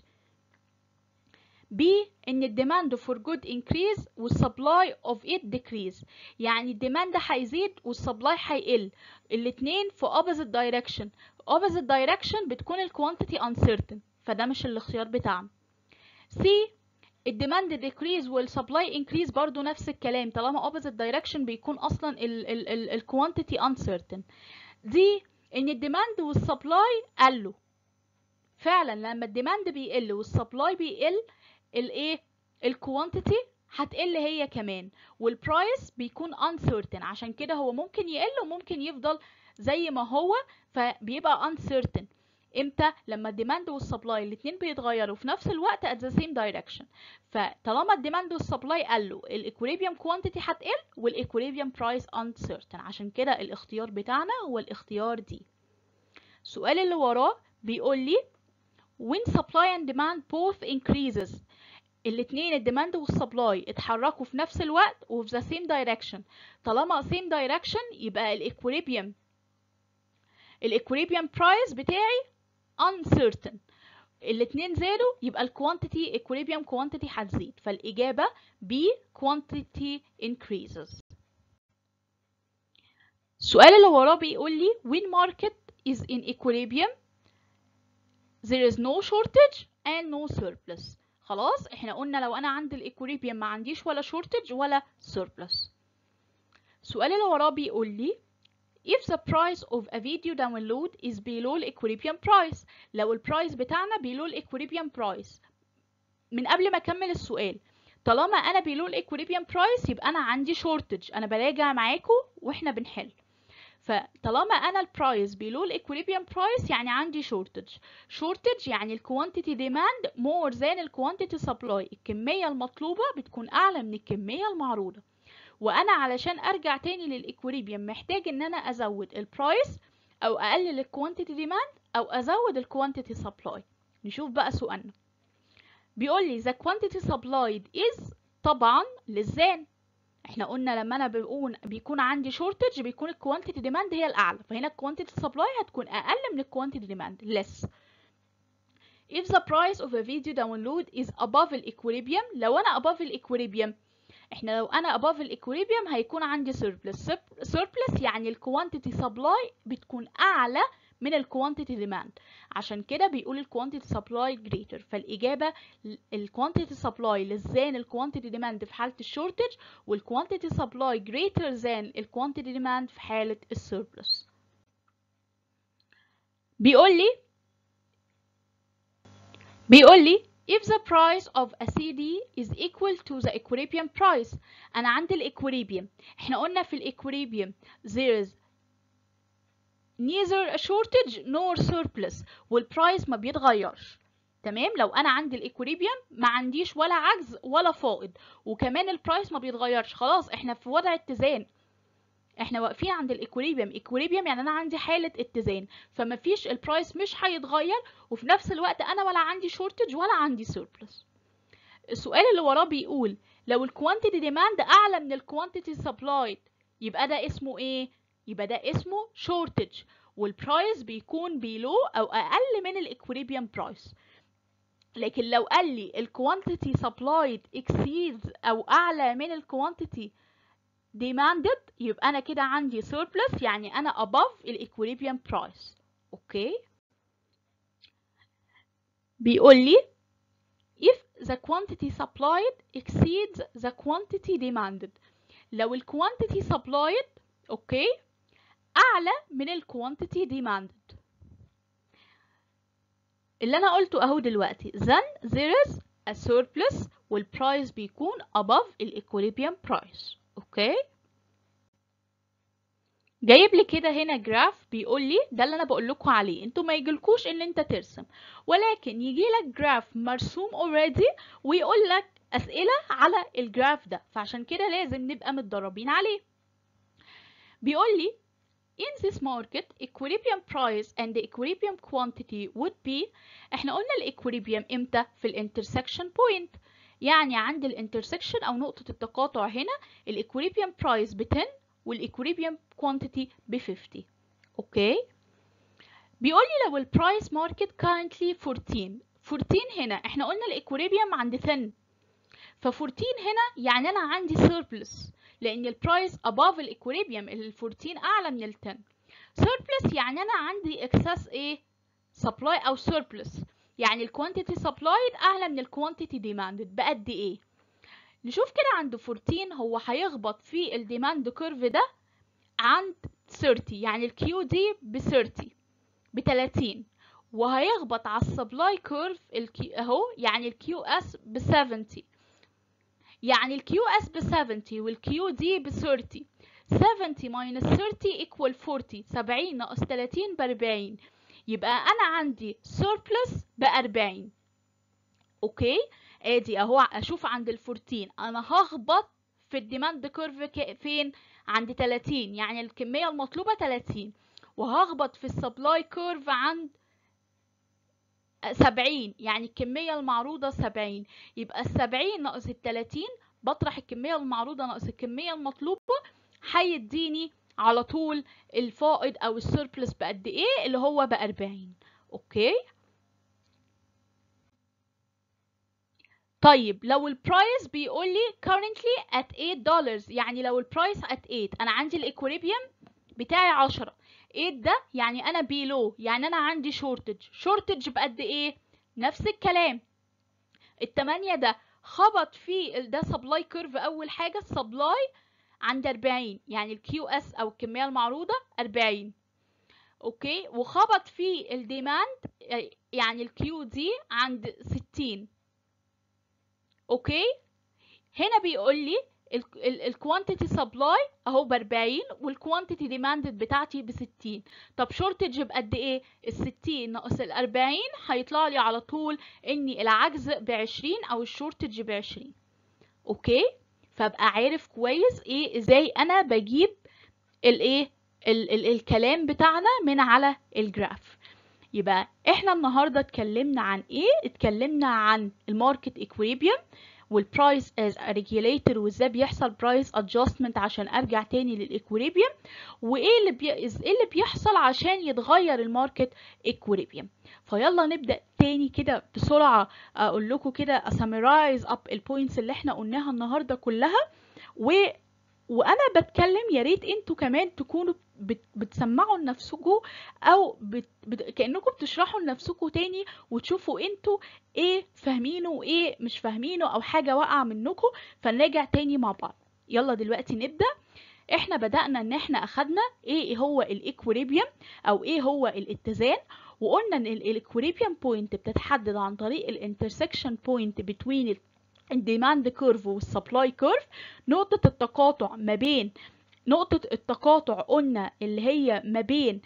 [SPEAKER 1] بي ان الديماند فور جود انكريز والسبلاي اوف ات ديكريز يعني الديماند هيزيد والسبلاي هيقل الاتنين في opposite direction opposite direction بتكون الكوانتيتي uncertain فده مش الاختيار بتاعنا C الديماند decrease والسبلاي increase برضو نفس الكلام طالما opposite direction بيكون اصلا ال ال ال ال quantity uncertain دي ان الديماند والسبلاي قلوا فعلا لما الديماند بيقل والسبلاي بيقل الايه الكوانتيتي هتقل هي كمان والبرايس بيكون uncertain عشان كده هو ممكن يقل وممكن يفضل زي ما هو فبيبقى uncertain امتى لما الديماند والسبلاي الاتنين بيتغيروا في نفس الوقت at the same direction فطالما الديماند والسبلاي قلوا الايكوليبيوم كوانتيتي هتقل والايكوليبيوم برايس uncertain عشان كده الاختيار بتاعنا هو الاختيار دي السؤال اللي وراه بيقول لي when supply and demand both increases الاتنين الديماند والسبلاي اتحركوا في نفس الوقت وفي the same direction طالما same direction يبقى الايكوليبيوم الايكوليبيوم برايس بتاعي uncertain الاتنين زادوا يبقى الكوانتيتي equilibrium quantity هتزيد فالإجابة B quantity increases السؤال اللي وراه بيقول لي when market is in equilibrium there is no shortage and no surplus خلاص احنا قلنا لو انا عندي الايكوليبيوم ما عنديش ولا shortage ولا surplus السؤال اللي وراه بيقول لي if the price of a video download is below the equilibrium price لو البرايس بتاعنا below the equilibrium price من قبل ما اكمل السؤال طالما انا below the equilibrium price يبقى انا عندي shortage انا براجع معاكم واحنا بنحل فطالما انا البرايس below the equilibrium price يعني عندي shortage shortage يعني ال quantity demand more than ال quantity supply الكمية المطلوبة بتكون اعلى من الكمية المعروضة وانا علشان ارجع تاني للايكوليبيوم محتاج ان انا ازود البرايس او اقلل الكوانتيتي ديماند او ازود الكوانتيتي سبلاي نشوف بقى سؤالنا بيقول لي the quantity supplied is طبعا للزان احنا قلنا لما انا بيكون بيكون عندي شورتج بيكون الكوانتيتي ديماند هي الاعلى فهنا الكوانتيتي سبلاي هتكون اقل من الكوانتيتي ديماند less if the price of a video download is above equilibrium لو انا above equilibrium احنا لو انا above الايكوليبيوم هيكون عندي surplus surplus يعني الكوانتيتي سبلاي بتكون اعلى من الكوانتيتي ديماند عشان كده بيقول الكوانتيتي سبلاي greater فالاجابه الكوانتيتي سبلاي للزان الكوانتيتي ديماند في حاله الشورتج والكوانتيتي سبلاي greater than الكوانتيتي ديماند في حاله السيربلس بيقول لي بيقول لي if the price of a CD is equal to the equilibrium price أنا عندي الإكوليبيوم إحنا قلنا في الإكوليبيوم there is neither a shortage nor surplus والبرايس ما بيتغيرش تمام لو أنا عندي الإكوليبيوم ما عنديش ولا عجز ولا فائض وكمان البرايس ما بيتغيرش خلاص إحنا في وضع اتزان احنا واقفين عند الايكوليبيوم ايكوليبيوم يعني انا عندي حاله اتزان فما فيش البرايس مش هيتغير وفي نفس الوقت انا ولا عندي شورتج ولا عندي سيربلس السؤال اللي وراه بيقول لو الكوانتيتي ديماند اعلى من الكوانتيتي سبلايد يبقى ده اسمه ايه يبقى ده اسمه شورتج والبرايس بيكون بيلو او اقل من الايكوليبيوم برايس لكن لو قال لي الكوانتيتي سبلايد exceeds او اعلى من الكوانتيتي demanded يبقى انا كده عندي surplus يعني انا above الايكوليبيوم برايس اوكي بيقول لي if the quantity supplied exceeds the quantity demanded لو ال quantity supplied اوكي اعلى من ال quantity demanded اللي انا قلته اهو دلوقتي then there is a surplus والبرايس بيكون above الايكوليبيوم برايس اوكي جايب لي كده هنا جراف بيقول لي ده اللي انا بقول لكم عليه انتوا ما يجيلكوش ان انت ترسم ولكن يجي لك جراف مرسوم اوريدي ويقول لك اسئله على الجراف ده فعشان كده لازم نبقى متدربين عليه بيقول لي in this market equilibrium price and the equilibrium quantity would be احنا قلنا الايكوليبيوم امتى في الانترسكشن بوينت يعني عند الانترسكشن او نقطة التقاطع هنا الايكوليبيوم برايس ب 10 والايكوليبيوم كوانتيتي ب 50 اوكي بيقول لي لو البرايس ماركت currently 14 14 هنا احنا قلنا الايكوليبيوم عند 10 ف 14 هنا يعني انا عندي surplus لان البرايس above الايكوليبيوم ال 14 اعلى من ال 10 surplus يعني انا عندي excess ايه supply او surplus يعني الكوانتيتي سبلايد اعلى من الكوانتيتي ديماندد بقد ايه نشوف كده عند 14 هو هيخبط في الديماند كيرف ده عند 30 يعني الكيو دي ب 30 ب 30 وهيخبط على السبلاي كيرف اهو يعني الكيو اس ب 70 يعني الكيو اس ب 70 والكيو دي ب 30 70 minus 30 equal 40 70 ناقص 30 ب 40 يبقى انا عندي surplus ب 40 اوكي ادي اهو اشوف عند ال 14 انا هخبط في الديماند كيرف فين عند 30 يعني الكميه المطلوبه 30 وهخبط في السبلاي كيرف عند 70 يعني الكمية المعروضة 70 يبقى ال 70 ناقص ال 30 بطرح الكمية المعروضة ناقص الكمية المطلوبة هيديني على طول الفائض او السيربلس بقد ايه اللي هو ب 40 اوكي طيب لو البرايس بيقول لي currently at 8 dollars يعني لو البرايس at 8 انا عندي الايكوليبيوم بتاعي 10 8 ده يعني انا بيلو يعني انا عندي شورتج شورتج بقد ايه نفس الكلام التمانية ده خبط في ده سبلاي كيرف اول حاجه السبلاي عند 40 يعني الكيو اس او الكميه المعروضه 40 اوكي وخبط في الديماند يعني الكيو دي عند 60 اوكي هنا بيقول لي الكوانتيتي سبلاي اهو ب 40 والكوانتيتي ديماندد بتاعتي ب 60 طب شورتج بقد ايه ال 60 ناقص ال 40 هيطلع لي على طول اني العجز ب 20 او الشورتج ب 20 اوكي فابقى عارف كويس ايه ازاي انا بجيب الايه ال ال الكلام بتاعنا من على الجراف يبقى احنا النهارده اتكلمنا عن ايه اتكلمنا عن الماركت اكويبيوم والبرايس از ريجيليتور وازاي بيحصل برايس ادجستمنت عشان ارجع تاني للاكويبيوم وايه اللي بي... ايه اللي بيحصل عشان يتغير الماركت اكويبيوم فيلا نبدا تاني كده بسرعه اقول لكم كده اسامرايز اب البوينتس اللي احنا قلناها النهارده كلها و وانا بتكلم يا ريت انتوا كمان تكونوا بت بتسمعوا لنفسكم او بت بت كانكم بتشرحوا لنفسكم تاني وتشوفوا انتوا ايه فاهمينه وايه مش فاهمينه او حاجه واقعه منكم فنراجع تاني مع بعض يلا دلوقتي نبدا احنا بدأنا ان احنا اخدنا ايه هو الايكوريبيوم او ايه هو الاتزان وقلنا ان الايكوريبيوم بوينت بتتحدد عن طريق الانترسكشن بوينت بتوين الديماند كيرف والسبلاي كيرف نقطة التقاطع ما بين نقطة التقاطع قلنا اللي هي ما بين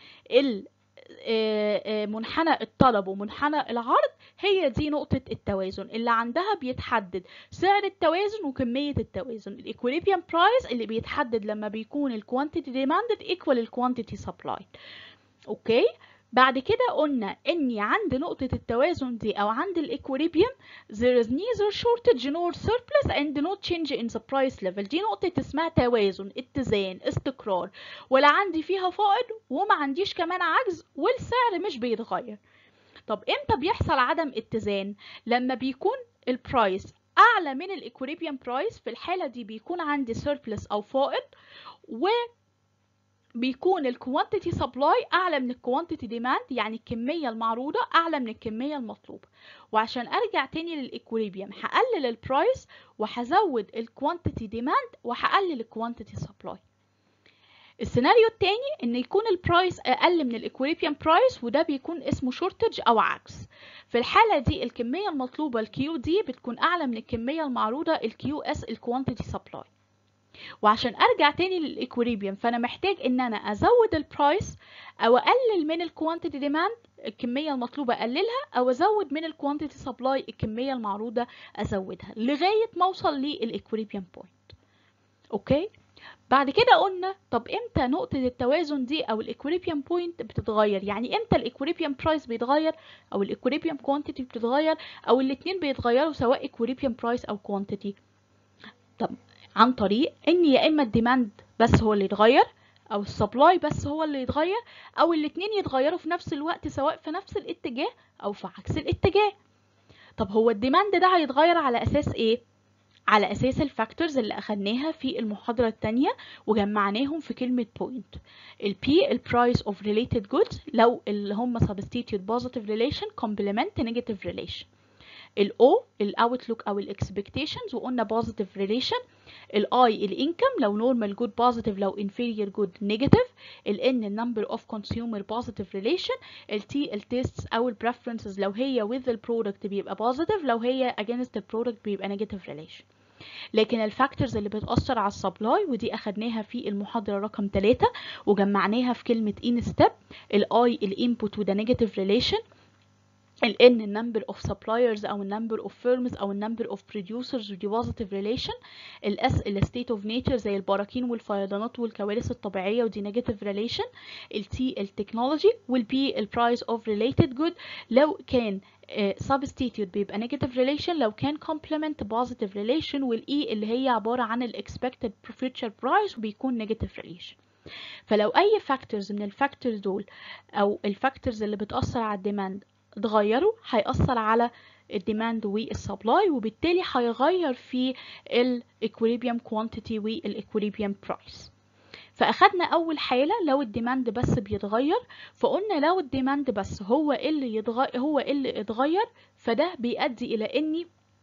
[SPEAKER 1] منحنى الطلب ومنحنى العرض هي دي نقطة التوازن اللي عندها بيتحدد سعر التوازن وكمية التوازن الايكوليبيوم برايس اللي بيتحدد لما بيكون الكوانتيتي ديماندد ايكوال الكوانتيتي سبلاي اوكي بعد كده قلنا اني عند نقطة التوازن دي او عند الايكوريبيوم there is neither shortage nor surplus and no change in the price level دي نقطة اسمها توازن اتزان استقرار ولا عندي فيها فائض وما عنديش كمان عجز والسعر مش بيتغير طب امتى بيحصل عدم اتزان لما بيكون البرايس اعلى من الايكوريبيوم برايس في الحالة دي بيكون عندي surplus او فائض و بيكون الكوانتيتي سبلاي اعلى من الكوانتيتي ديماند يعني الكميه المعروضه اعلى من الكميه المطلوبه وعشان ارجع تاني للايكوليبيوم هقلل البرايس وهزود الكوانتيتي ديماند وهقلل الكوانتيتي سبلاي السيناريو التاني ان يكون البرايس اقل من الايكوليبيوم برايس وده بيكون اسمه شورتج او عكس في الحاله دي الكميه المطلوبه الكيو دي بتكون اعلى من الكميه المعروضه الكيو اس الكوانتيتي سبلاي وعشان ارجع تاني للايكوريبيوم فانا محتاج ان انا ازود البرايس او اقلل من الكوانتيتي ديماند الكميه المطلوبه اقللها او ازود من الكوانتيتي سبلاي الكميه المعروضه ازودها لغايه ما اوصل للايكوريبيوم بوينت اوكي بعد كده قلنا طب امتى نقطة التوازن دي او الايكوريبيوم بوينت بتتغير يعني امتى الايكوريبيوم برايس بيتغير او الايكوريبيوم كوانتيتي بتتغير او الاتنين بيتغيروا سواء ايكوريبيوم برايس او كوانتيتي طب عن طريق ان يا اما الديماند بس هو اللي يتغير او السبلاي بس هو اللي يتغير او الاتنين يتغيروا في نفس الوقت سواء في نفس الاتجاه او في عكس الاتجاه طب هو الديماند ده هيتغير على اساس ايه على أساس الفاكتورز اللي أخدناها في المحاضرة التانية وجمعناهم في كلمة point ال P ال price of related goods لو اللي هم substitute positive relation complement negative relation ال O ال outlook أو ال expectations وقلنا positive relation ال I ال income لو normal good positive لو inferior good negative ال N ال number of consumer positive relation ال T ال tastes أو ال preferences لو هي with the product بيبقى positive لو هي against the product بيبقى negative relation لكن الفاكتورز اللي بتأثر على السبلاي ودي أخدناها في المحاضرة رقم 3 وجمعناها في كلمة in step ال I ال input وده negative relation ال N ال number of suppliers أو ال number of firms أو ال number of producers ودي positive relation ال S ال state of nature زي البراكين والفيضانات والكوارث الطبيعية ودي negative relation ال T ال technology وال P ال price of related good لو كان uh, substitute بيبقى negative relation لو كان complement positive relation وال E اللي هي عبارة عن ال expected future price وبيكون negative relation فلو أي factors من الفاكتورز دول أو الفاكتورز اللي بتأثر على الديماند اتغيروا هيأثر على الديماند والسبلاي وبالتالي هيغير في الايكوليبيوم كوانتيتي والايكوليبيوم برايس فاخدنا اول حاله لو الديماند بس بيتغير فقلنا لو الديماند بس هو اللي يتغير هو اللي اتغير فده بيؤدي الى اني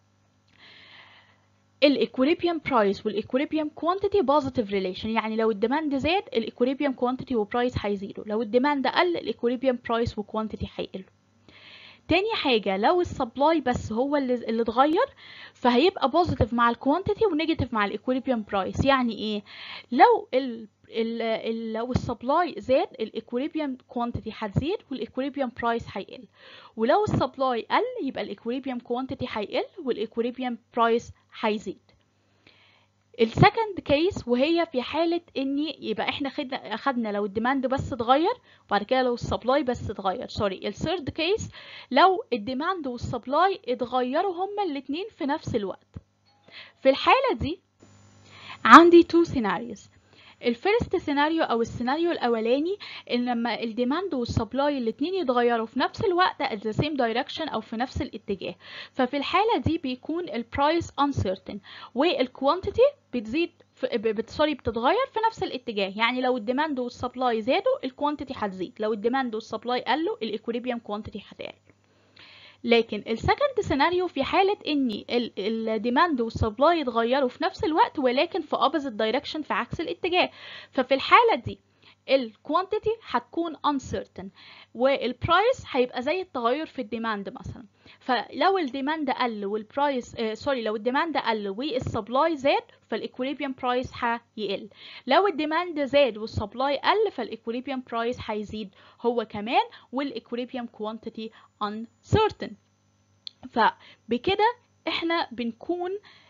[SPEAKER 1] الايكوليبيوم برايس والايكوليبيوم كوانتيتي بوزيتيف ريليشن يعني لو الديماند زاد الايكوليبيوم كوانتيتي وبرايس هيزيدوا لو الديماند قل الايكوليبيوم برايس وكوانتيتي هيقلوا تاني حاجة لو السبلاي بس هو اللي, اللي اتغير فهيبقى بوزيتيف مع الكوانتيتي ونيجاتيف مع الايكوليبيوم برايس يعني ايه لو ال ال ال لو السبلاي زاد الايكوليبيوم كوانتيتي هتزيد والايكوليبيوم برايس هيقل ولو السبلاي قل يبقى الايكوليبيوم كوانتيتي هيقل والايكوليبيوم برايس هيزيد السكند كيس وهي في حالة اني يبقى احنا خدنا اخدنا لو الديماند بس اتغير وبعد كده لو السبلاي بس اتغير سوري الثيرد كيس لو الديماند والسبلاي اتغيروا هما الاتنين في نفس الوقت في الحالة دي عندي تو سيناريوز الفيرست سيناريو او السيناريو الاولاني ان لما الديماند والسبلاي الاتنين يتغيروا في نفس الوقت at the same direction او في نفس الاتجاه ففي الحالة دي بيكون البرايس uncertain والكوانتيتي بتزيد سوري بتتغير في نفس الاتجاه يعني لو الديماند والسبلاي زادوا الكوانتيتي هتزيد لو الديماند والسبلاي قلوا الايكوليبيوم كوانتيتي هتقل لكن السكند سيناريو في حالة ان الديماند والسبلاي يتغيروا في نفس الوقت ولكن في opposite direction في عكس الاتجاه ففي الحالة دي الكوانتيتي هتكون uncertain والبرايس هيبقى زي التغير في الديماند مثلا فلو الديماند قل والبرايس آه سوري لو الديماند قل والسبلاي زاد فالايكوليبيوم برايس هيقل لو الديماند زاد والسبلاي قل فالايكوليبيوم برايس هيزيد هو كمان والايكوليبيوم كوانتيتي uncertain فبكده احنا بنكون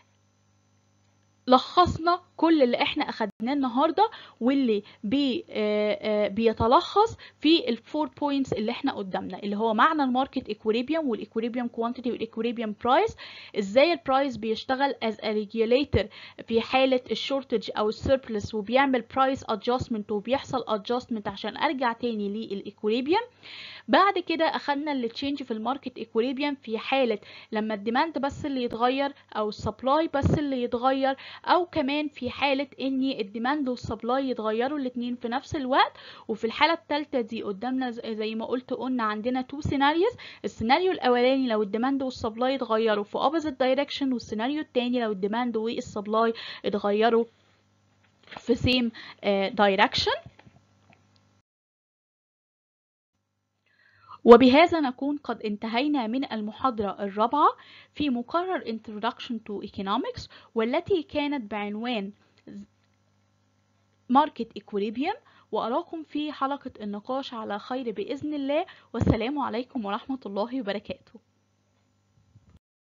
[SPEAKER 1] لخصنا كل اللي احنا اخدناه النهارده واللي بي آآ آآ بيتلخص في الفور بوينتس اللي احنا قدامنا اللي هو معنى الماركت ايكوليبيوم والايكوليبيوم كوانتيتي والايكوليبيوم برايس ازاي البرايس بيشتغل از ا ريجوليتور في حاله الشورتج او السيربلس وبيعمل برايس ادجستمنت وبيحصل ادجستمنت عشان ارجع تاني للايكوليبيوم بعد كده اخدنا التشينج في الماركت ايكوليبيوم في حاله لما الديماند بس اللي يتغير او السبلاي بس اللي يتغير او كمان في حالة ان الديماند والسبلاي يتغيروا الاتنين في نفس الوقت وفي الحالة التالتة دي قدامنا زي ما قلت قلنا عندنا تو سيناريوز السيناريو الاولاني لو الديماند والسبلاي اتغيروا في opposite direction والسيناريو التاني لو الديماند والسبلاي اتغيروا في same direction وبهذا نكون قد انتهينا من المحاضرة الرابعة في مقرر Introduction to Economics والتي كانت بعنوان Market Equilibrium وأراكم في حلقة النقاش على خير بإذن الله والسلام عليكم ورحمة الله وبركاته